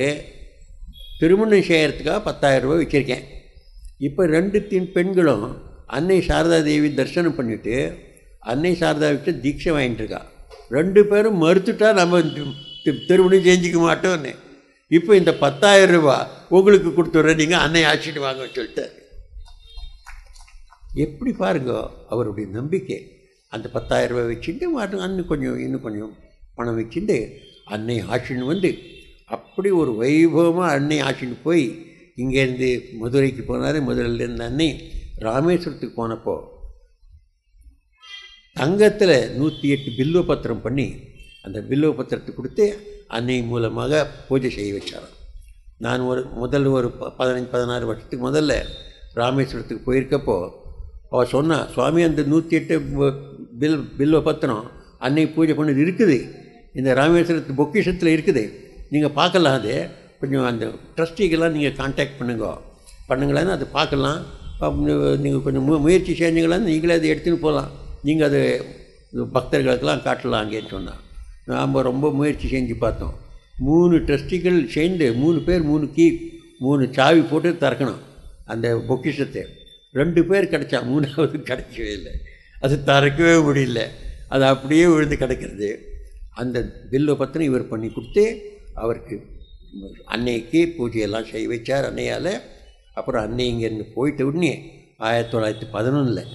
திருமணம் செய்யறதுக்காக பத்தாயிரம் ரூபாய் வச்சுருக்கேன் இப்போ ரெண்டு தின் பெண்களும் அன்னை சாரதா தேவி தரிசனம் பண்ணிவிட்டு அன்னை சாரதா விட்டு தீட்சை வாங்கிட்டு இருக்கா ரெண்டு பேரும் மறுத்துட்டா நம்ம தி- தி- திருமணம் செஞ்சுக்க மாட்டோம்னு இப்போ இந்த பத்தாயிரம் ரூபாய் உங்களுக்கு கொடுத்துட்றேன் நீங்கள் அன்னை ஆட்சிட்டு வாங்க சொல்லிட்டு எப்படி பாருங்க அவருடைய நம்பிக்கை அந்த பத்தாயிரம் ரூபாய் வச்சுட்டு மாட்டு அண்ணன் கொஞ்சம் இன்னும் கொஞ்சம் பணம் வச்சுட்டு அன்னை ஆட்சின்னு வந்து அப்படி ஒரு வைபவமாக அன்னை ஆட்சின்னு போய் இங்கேருந்து மதுரைக்கு போனார் மதுரையிலேருந்து அன்னை ராமேஸ்வரத்துக்கு போனப்போ தங்கத்தில் நூற்றி எட்டு பில்வ பத்திரம் பண்ணி அந்த பில்வ பத்திரத்தை கொடுத்து அன்னை மூலமாக பூஜை செய்ய வச்சாராம் நான் ஒரு முதல்ல ஒரு ப- பதினஞ்சு பதினாறு வருஷத்துக்கு முதல்ல ராமேஸ்வரத்துக்கு போயிருக்கப்போ அவள் சொன்னா சுவாமி அந்த நூற்றி எட்டு ப- பில் பில்வ பத்திரம் அன்னை பூஜை பண்ணது இருக்குது இந்த ராமேஸ்வரத்து பொக்கிஷத்தில் இருக்குது நீங்கள் பார்க்கலாம் அது கொஞ்சம் அந்த ட்ரஸ்டிக்கெல்லாம் நீங்கள் கான்டாக்ட் பண்ணுங்க பண்ணுங்களேன்னு அது பார்க்கலாம் நீங்கள் கொஞ்சம் மு முயற்சி செஞ்சீங்களான்னு நீங்களே அதை எடுத்துன்னு போகலாம் நீங்கள் அது பக்தர்களுக்கெல்லாம் காட்டலாம் அங்கேன்னு சொன்னான் நாம் ரொம்ப முயற்சி செஞ்சு பார்த்தோம் மூணு ட்ரஸ்டிகள் சேர்ந்து மூணு பேர் மூணு கீ மூணு சாவி போட்டு திறக்கணும் அந்த பொக்கிஷத்தை ரெண்டு பேர் கிடைச்சா மூணாவது கிடைக்கவே இல்லை அது திறக்கவே முடியல அது அப்படியே விழுந்து கிடக்கிறது அந்த பில்லை பத்திரம் இவர் பண்ணி கொடுத்து அவருக்கு அன்னைக்கு பூஜையெல்லாம் செய்ய வச்சார் அன்னையால் அப்புறம் அன்னை இங்கேருந்து போயிட்ட உடனே ஆயிரத்தி தொள்ளாயிரத்தி பதினொன்றில்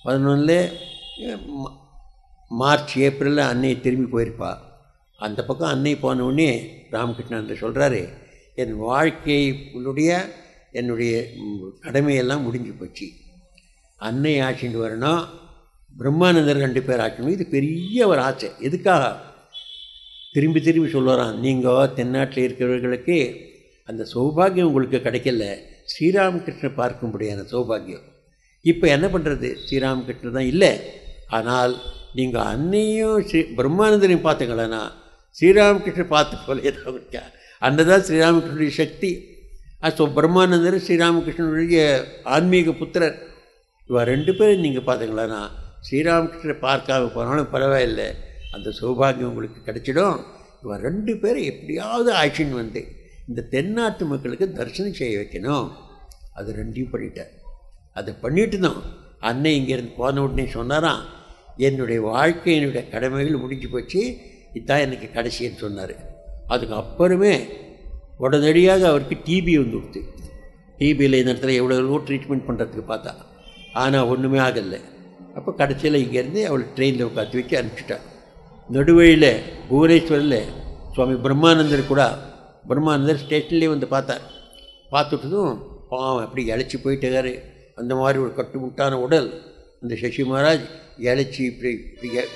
பதினொன்றில் மார்ச் ஏப்ரலில் அன்னை திரும்பி போயிருப்பா அந்த பக்கம் அன்னை போன உடனே ராமகிருஷ்ணன் சொல்கிறாரு என் வாழ்க்கையினுடைய என்னுடைய ம், கடமையெல்லாம் முடிஞ்சு போச்சு அன்னை ஆட்சிட்டு வரணும் பிரம்மானந்தர் ரெண்டு பேர் ஆட்சிணும் இது பெரிய ஒரு ஆசை எதுக்காக திரும்பி திரும்பி சொல்லுறான் நீங்கள் தென்னாட்டில் இருக்கிறவர்களுக்கு அந்த சௌபாகியம் உங்களுக்கு கிடைக்கல ஸ்ரீராமகிருஷ்ணர் பார்க்கும்படியான சௌபாகியம் இப்போ என்ன பண்ணுறது ஸ்ரீராமகிருஷ்ணர் தான் இல்லை ஆனால் நீங்கள் அன்னையும் ஸ்ரீ பிரம்மானந்தரையும் பார்த்துங்களேன்னா ஸ்ரீராமகிருஷ்ணர் பார்த்த போலே தான் இருக்கா அன்னதான் ஸ்ரீராமகிருஷ்ணனுடைய சக்தி ஸோ பிரம்மானந்தர் ஸ்ரீராமகிருஷ்ணனுடைய ஆன்மீக புத்திரர் இவ ரெண்டு பேரும் நீங்கள் பார்த்தீங்களாண்ணா ஸ்ரீராமகிருஷ்ணரை பார்க்காம போனாலும் பரவாயில்லை அந்த சௌபாகியம் உங்களுக்கு கிடைச்சிடும் இவ ரெண்டு பேரும் எப்படியாவது ஆக்ஷன் வந்து இந்த தென்னாட்டு மக்களுக்கு தரிசனம் செய்ய வைக்கணும் அது ரெண்டையும் பண்ணிட்டார் அதை பண்ணிட்டு தான் அன்னை இங்கேருந்து போன உடனே சொன்னாராம் என்னுடைய வாழ்க்கையினுடைய கடமைகள் முடிஞ்சு போச்சு இதுதான் எனக்கு கடைசின்னு சொன்னார் அதுக்கு அப்புறமே உடனடியாக அவருக்கு டிபி வந்து கொடுத்து டிபியில் இந்த இடத்துல எவ்வளோ ட்ரீட்மெண்ட் பண்ணுறதுக்கு பார்த்தா ஆனால் ஒன்றுமே ஆகலை அப்போ கடைசியில் இங்கேருந்து அவளை ட்ரெயினில் உட்காந்து வச்சு அனுப்பிச்சிட்டான் நடுவழியில் புவனேஸ்வரில் சுவாமி பிரம்மானந்தர் கூட பிரம்மானந்தர் ஸ்டேஷன்லேயே வந்து பார்த்தார் பார்த்துட்டதும் பாவம் அப்படி இழைச்சி போயிட்டாரு அந்த மாதிரி ஒரு கட்டுமுட்டான உடல் அந்த சசி மகாராஜ் இழைச்சி இப்படி இப்படி எ-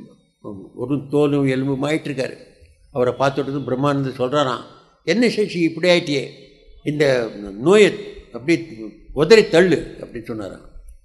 ஒரு தோலும் எலும்புமாயிட்டு இருக்காரு அவரை பார்த்துட்டதும் பிரம்மானந்தர் சொல்கிறாராம் என்ன சசி இப்படி ஆயிட்டியே இந்த நோயை அப்படி உதறி தள்ளு அப்படின்னு சொன்னாராம்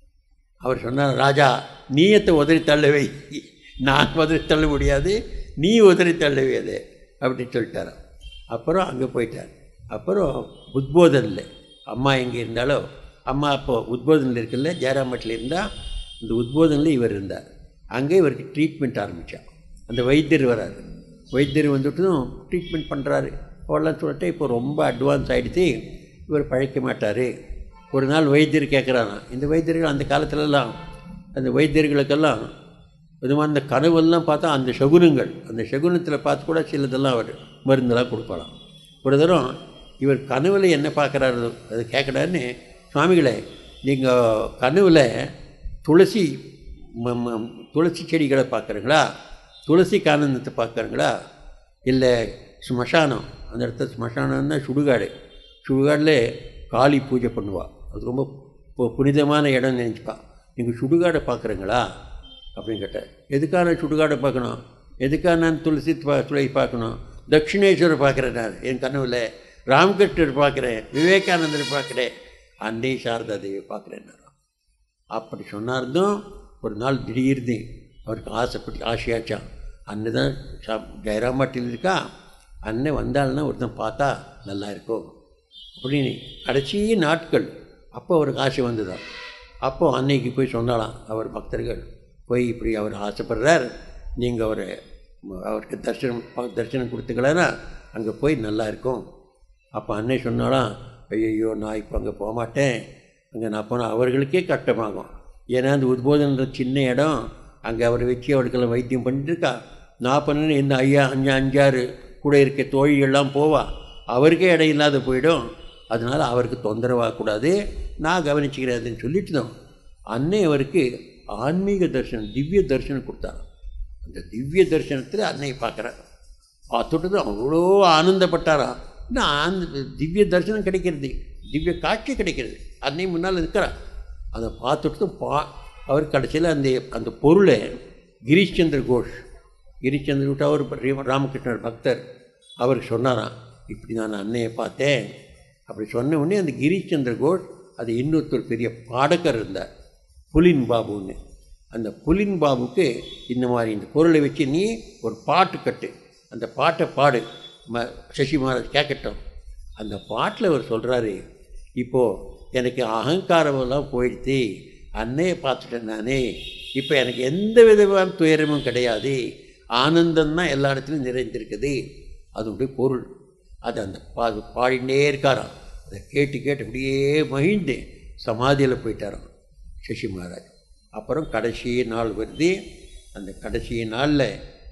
அவர் சொன்னார் ராஜா நீயத்தை உதறி தள்ளவை நான் உதறி தள்ள முடியாது நீ உதறி தள்ளவே அது அப்படின்னு சொல்லிட்டாராம் அப்புறம் அங்கே போயிட்டார் அப்புறம் உத்போதனில் அம்மா எங்கே இருந்தாலோ அம்மா அப்போ உத்போதனில் இருக்குல்ல ஜெயராமட்டில் இருந்தால் இந்த உத்போதனில் இவர் இருந்தார் அங்கே இவருக்கு ட்ரீட்மெண்ட் ஆரம்பித்தார் அந்த வைத்தியர் வராரு வைத்தியர் வந்துட்டும் ட்ரீட்மெண்ட் பண்ணுறாரு அவெல்லாம் சொல்லிட்டு இப்போ ரொம்ப அட்வான்ஸ் ஆகிடுச்சு இவர் பழைக்க மாட்டார் ஒரு நாள் வைத்தியர் கேட்குறாராம் இந்த வைத்தியர்கள் அந்த காலத்துலலாம் அந்த வைத்தியர்களுக்கெல்லாம் விதமாக அந்த கனவெல்லாம் பார்த்தா அந்த சகுனங்கள் அந்த சகுனத்தில் பார்த்து கூட சிலதெல்லாம் அவர் மருந்தெல்லாம் கொடுப்பாராம் ஒரு தரம் இவர் கனவுல என்ன பார்க்குறாரு அது கேட்குறாருன்னு சுவாமிகளே நீங்கள் கனவுல துளசி ம- ம- துளசி செடிகளை பார்க்குறீங்களா துளசி கானந்தத்தை பார்க்குறீங்களா இல்லை ஸ்மசானம் அந்த இடத்துல ஸ்மசானம்னா சுடுகாடு சுடுகாடில் காளி பூஜை பண்ணுவா அது ரொம்ப பு- புனிதமான இடம் நினச்சிப்பா நீங்கள் சுடுகாடை பார்க்குறீங்களா அப்படின்னு கேட்டார் எதுக்காக சுடுகாடை பார்க்கணும் எதுக்காக நான் துளசி பா- துளை பார்க்கணும் தட்சிணேஸ்வரர் பார்க்குறேன் நான் என் கனவுல ராமகிருஷ்ணர் பார்க்குறேன் விவேகானந்தர் பார்க்குறேன் அன்னை சாரதா தேவி பார்க்குறேன் நான் அப்படி சொன்னார்தும் ஒரு நாள் திடீர்னு அவருக்கு ஆசைப்பட்டு ஆசையாச்சான் அண்ணன் தான் சா ஜெயராமாட்டில் இருக்கா அண்ணன் வந்தாள்னா ஒருத்தன் பார்த்தா நல்லா இருக்கும் அப்படின்னு கடைசி நாட்கள் அப்போ அவருக்கு ஆசை வந்ததாம் அப்போ அன்னைக்கு போய் சொன்னாலாம் அவர் பக்தர்கள் போய் இப்படி அவர் ஆசைப்படுறார் நீங்கள் அவரை அவருக்கு தரிசனம் தரிசனம் கொடுத்துக்கலன்னா அங்கே போய் நல்லா இருக்கும் அப்போ அன்னை சொன்னாலாம் ஐயோ நான் இப்போ அங்கே போக மாட்டேன் அங்கே நான் போனால் அவர்களுக்கே கஷ்டமாகும் ஏன்னா அந்த உத்போதன்ற சின்ன இடம் அங்கே அவரை வச்சு அவருக்கெல்லாம் வைத்தியம் பண்ணிட்டு இருக்கா நான் பண்ணேன்னு இந்த ஐயா அஞ்சு அஞ்சாறு கூட இருக்க தோழிகள்லாம் போவா அவருக்கே இடம் இல்லாத போயிடும் அதனால் அவருக்கு தொந்தரவாகக்கூடாது நான் கவனிச்சுக்கிறேன்னு சொல்லிட்டு தான் அன்னை அவருக்கு ஆன்மீக தரிசனம் திவ்ய தரிசனம் கொடுத்தாங்க அந்த திவ்ய தரிசனத்தில் அன்னையை பார்க்குறார் பார்த்துட்டு தான் அவ்வளோ ஆனந்தப்பட்டாரா இன்னும் ஆனந்த திவ்ய தரிசனம் கிடைக்கிறது திவ்ய காட்சி கிடைக்கிறது அன்னை முன்னால் இருக்கிறா அதை பார்த்துட்டு பா அவர் கடைசியில் அந்த அந்த பொருளை கிரீஷ் சந்திர கோஷ் கிரீஷ் சந்திர கோஷ் அவர் ரீ- ராமகிருஷ்ணர் பக்தர் அவருக்கு சொன்னாராம் இப்படி நான் அன்னையை பார்த்தேன் அப்படி சொன்ன உடனே அந்த கிரீஷ் சந்திர கோஷ் அது இன்னொருத்தர் பெரிய பாடகர் இருந்தார் புலின் பாபுன்னு அந்த புலின் பாபுக்கு இந்த மாதிரி இந்த பொருளை வச்சு நீ ஒரு பாட்டு கட்டு அந்த பாட்டை பாடு ம சசி மகாராஜ் கேட்கட்டும் அந்த பாட்டில் அவர் சொல்கிறாரு இப்போது எனக்கு அகங்காரமெல்லாம் போயிடுச்சு அன்னையை பார்த்துட்டேன் நானே இப்போ எனக்கு எந்த விதமான துயரமும் கிடையாது ஆனந்தம்தான் எல்லா இடத்துலையும் நிறைந்திருக்குது அதனுடைய பொருள் அது அந்த பா பாடிண்டே இருக்காராம் அதை கேட்டு கேட்டு அப்படியே மகிழ்ந்து சமாதியில் போயிட்டாராம் சசி மகாராஜ் அப்புறம் கடைசி நாள் வருது அந்த கடைசி நாளில்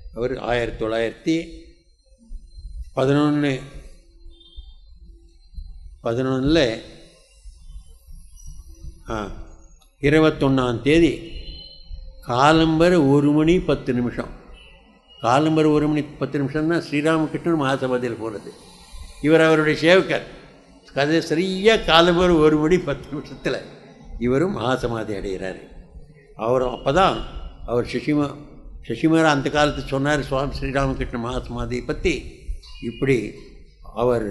அவர் ஆயிரத்தி தொள்ளாயிரத்தி பதினொன்று பதினொன்றில் ஆ இருபத்தொன்னாம் தேதி காலம்பர ஒரு மணி பத்து நிமிஷம் காலம்பர ஒரு மணி பத்து நிமிஷம்னா ஸ்ரீராமகிருஷ்ணன் மகாசபதியில் போகிறது இவர் அவருடைய சேவகர் கதை சரியாக காலம்பர ஒரு மணி பத்து நிமிஷத்தில் இவரும் மகாசமாதி அடைகிறார் அவரும் அப்போ தான் அவர் சசிமா சசிமாரா அந்த காலத்து சொன்னார் சுவாமி ஸ்ரீராமகிருஷ்ண மகாசமாதியை பற்றி இப்படி அவர்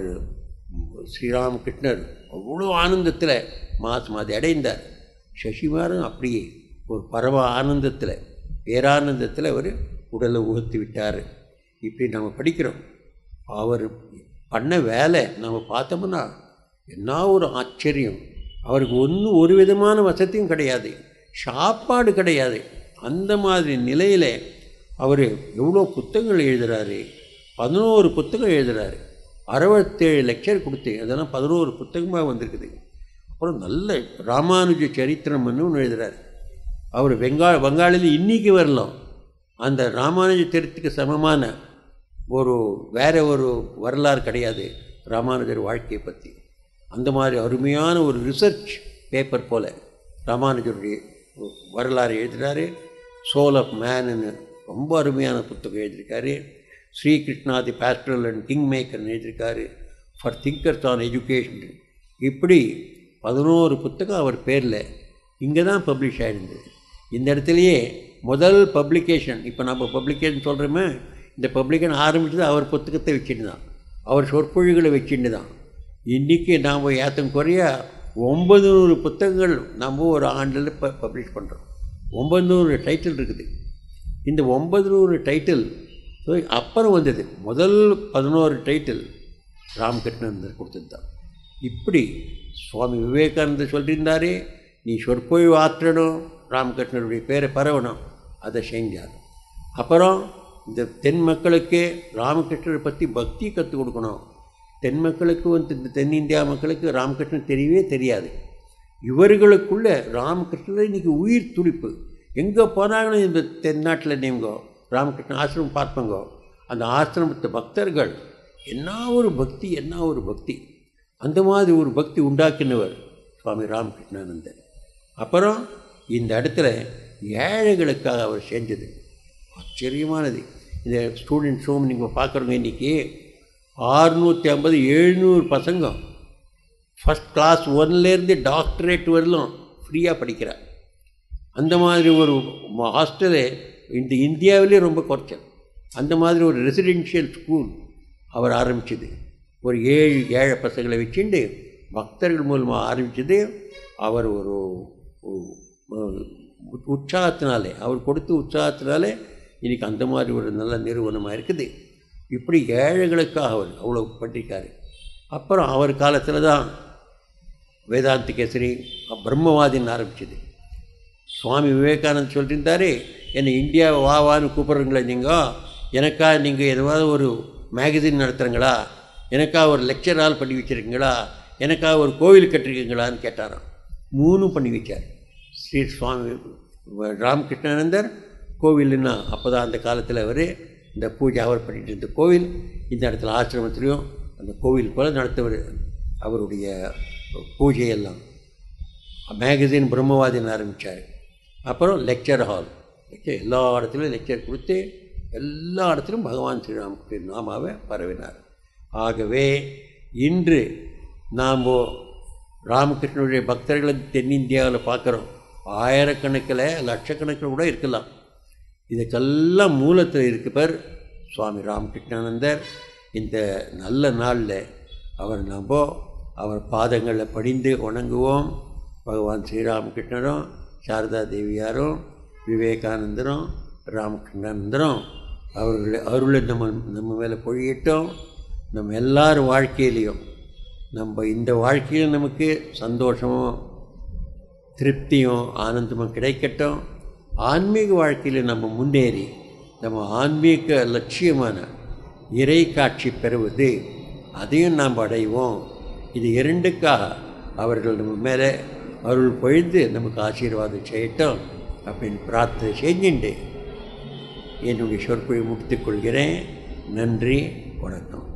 ஸ்ரீராமகிருஷ்ணர் அவ்வளோ ஆனந்தத்தில் மகாசமாதி அடைந்தார் சசிமாரும் அப்படியே ஒரு பரவ ஆனந்தத்தில் பேரானந்தத்தில் அவர் உடலை உகத்து விட்டார் இப்படி நம்ம படிக்கிறோம் அவர் பண்ண வேலை நம்ம பார்த்தோம்னா என்ன ஒரு ஆச்சரியம் அவருக்கு ஒன்றும் ஒரு விதமான வசதியும் கிடையாது சாப்பாடு கிடையாது அந்த மாதிரி நிலையில் அவர் எவ்வளோ புத்தகங்கள் எழுதுகிறாரு பதினோரு புத்தகம் எழுதுகிறாரு அறுபத்தேழு லெக்சர் கொடுத்து அதெல்லாம் பதினோரு புத்தகமாக வந்திருக்குது அப்புறம் நல்ல ராமானுஜ சரித்திரம்னு ஒன்று எழுதுகிறார் அவர் பெங்கா வங்காளியில் இன்றைக்கி வரலாம் அந்த ராமானுஜ சரித்திரத்துக்கு சமமான ஒரு வேற ஒரு வரலாறு கிடையாது ராமானுஜர் வாழ்க்கையை பற்றி அந்த மாதிரி அருமையான ஒரு ரிசர்ச் பேப்பர் போல் ராமானுஜருடைய வரலாறு எழுதுகிறாரு சோல் ஆஃப் மேனுன்னு ரொம்ப அருமையான புத்தகம் எழுதியிருக்காரு ஸ்ரீகிருஷ்ணாதி பேஸ்ட்ரல் அண்ட் கிங் மேக்கர்னு எழுதியிருக்காரு ஃபார் திங்கர்ஸ் ஆன் எஜுகேஷன் இப்படி பதினோரு புத்தகம் அவர் பேரில் இங்கே தான் பப்ளிஷ் ஆகிருந்தது இந்த இடத்துலையே முதல் பப்ளிகேஷன் இப்போ நம்ம பப்ளிகேஷன் சொல்கிறோமே இந்த பப்ளிகேஷன் ஆரம்பித்தது அவர் புத்தகத்தை வச்சுட்டு தான் அவர் சொற்பொழிகளை வச்சுட்டு தான் இன்றைக்கி நாம் ஏத்தம் குறையா ஒம்பது நூறு புத்தகங்கள் நம்ம ஒரு ஆண்டில் ப பப்ளிஷ் பண்ணுறோம் ஒம்பது நூறு டைட்டில் இருக்குது இந்த ஒம்பது நூறு டைட்டில் அப்புறம் வந்தது முதல் பதினோரு டைட்டில் ராமகிருஷ்ணன் கொடுத்தது தான் இப்படி சுவாமி விவேகானந்தர் சொல்லியிருந்தாரே நீ சொற்பொழிவு ஆற்றணும் ராமகிருஷ்ணருடைய பேரை பரவணும் அதை செஞ்சார் அப்புறம் இந்த தென் மக்களுக்கு ராமகிருஷ்ணரை பற்றி பக்தி கற்றுக் கொடுக்கணும் தென் மக்களுக்கு வந்து இந்த தென்னிந்தியா மக்களுக்கு ராமகிருஷ்ணன் தெரியவே தெரியாது இவர்களுக்குள்ள ராமகிருஷ்ணர் இன்னைக்கு உயிர் துடிப்பு எங்கே போனாலும் இந்த தென்னாட்டில் நீங்கோ ராமகிருஷ்ணன் ஆசிரமம் பார்ப்பங்கோ அந்த ஆசிரமத்து பக்தர்கள் என்ன ஒரு பக்தி என்ன ஒரு பக்தி அந்த மாதிரி ஒரு பக்தி உண்டாக்கினவர் சுவாமி ராமகிருஷ்ணானந்தர் அப்புறம் இந்த இடத்துல ஏழைகளுக்காக அவர் செஞ்சது ஆச்சரியமானது இந்த ஸ்டூடெண்ட்ஸ் ஹோம் நீங்கள் பார்க்குறவங்க இன்றைக்கி ஆறுநூற்றி ஐம்பது எழுநூறு பசங்க ஃபஸ்ட் கிளாஸ் ஒன்லேருந்து டாக்டரேட் வரலும் ஃப்ரீயாக படிக்கிறார் அந்த மாதிரி ஒரு ஹாஸ்டலு இந்த இந்தியாவிலே ரொம்ப குறைச்சல் அந்த மாதிரி ஒரு ரெசிடென்ஷியல் ஸ்கூல் அவர் ஆரம்பிச்சது ஒரு ஏழு ஏழை பசங்களை வச்சுட்டு பக்தர்கள் மூலமாக ஆரம்பித்தது அவர் ஒரு உற்சாகத்தினாலே அவர் கொடுத்த உற்சாகத்தினாலே இன்றைக்கி அந்த மாதிரி ஒரு நல்ல நிறுவனமாக இருக்குது இப்படி ஏழைகளுக்காக அவர் அவ்வளோ பண்ணியிருக்காரு அப்புறம் அவர் காலத்தில் தான் வேதாந்தி கேசரி பிரம்மவாதின்னு ஆரம்பிச்சது சுவாமி விவேகானந்த் சொல்லியிருந்தாரு என்னை இந்தியாவை வா வான்னு கூப்பிட்றீங்களா நீங்கள் எனக்கா நீங்கள் எதுவாவது ஒரு மேகசின் நடத்துகிறீங்களா எனக்கா ஒரு லெக்சர் ஆள் பண்ணி வச்சுருக்கீங்களா எனக்கா ஒரு கோவில் கட்டிருக்கீங்களான்னு கேட்டாராம் மூணும் பண்ணி வச்சார் ஸ்ரீ சுவாமி ராமகிருஷ்ணானந்தர் கோவில்னா அப்போ தான் அந்த காலத்தில் அவர் இந்த பூஜை அவர் பண்ணிட்டு இருந்த கோவில் இந்த இடத்துல ஆசிரமத்துலேயும் அந்த கோவில் போல் நடத்தவர் அவருடைய பூஜையெல்லாம் மேகசின் பிரம்மவாதின்னு ஆரம்பித்தார் அப்புறம் லெக்சர் ஹால் லெக்சர் எல்லா இடத்துலையும் லெக்சர் கொடுத்து எல்லா இடத்துலையும் பகவான் ஸ்ரீராம நாமாவை பரவினார் ஆகவே இன்று நாம் ராமகிருஷ்ணனுடைய பக்தர்களை தென்னிந்தியாவில் பார்க்குறோம் ஆயிரக்கணக்கில் லட்சக்கணக்கில் கூட இருக்கலாம் இதுக்கெல்லாம் மூலத்தில் இருக்கப்பர் சுவாமி ராமகிருஷ்ணானந்தர் இந்த நல்ல நாளில் அவர் நம்ப அவர் பாதங்களில் படிந்து வணங்குவோம் பகவான் ஸ்ரீராமகிருஷ்ணரும் சாரதா தேவியாரும் விவேகானந்தரும் ராமகிருஷ்ணானந்தரும் அவர்கள் அருளை நம்ம நம்ம மேலே பொழியட்டும் நம்ம எல்லார் வாழ்க்கையிலையும் நம்ம இந்த வாழ்க்கையில் நமக்கு சந்தோஷமும் திருப்தியும் ஆனந்தமும் கிடைக்கட்டும் ஆன்மீக வாழ்க்கையில் நம்ம முன்னேறி நம்ம ஆன்மீக லட்சியமான இறை காட்சி பெறுவது அதையும் நாம் அடைவோம் இது இரண்டுக்காக அவர்கள் நம்ம மேலே அருள் பொழிந்து நமக்கு ஆசீர்வாதம் செய்யட்டும் அப்படின்னு பிரார்த்தனை செஞ்சுட்டு என்னுடைய சொற்பொழிவை முடித்துக் கொள்கிறேன் நன்றி வணக்கம்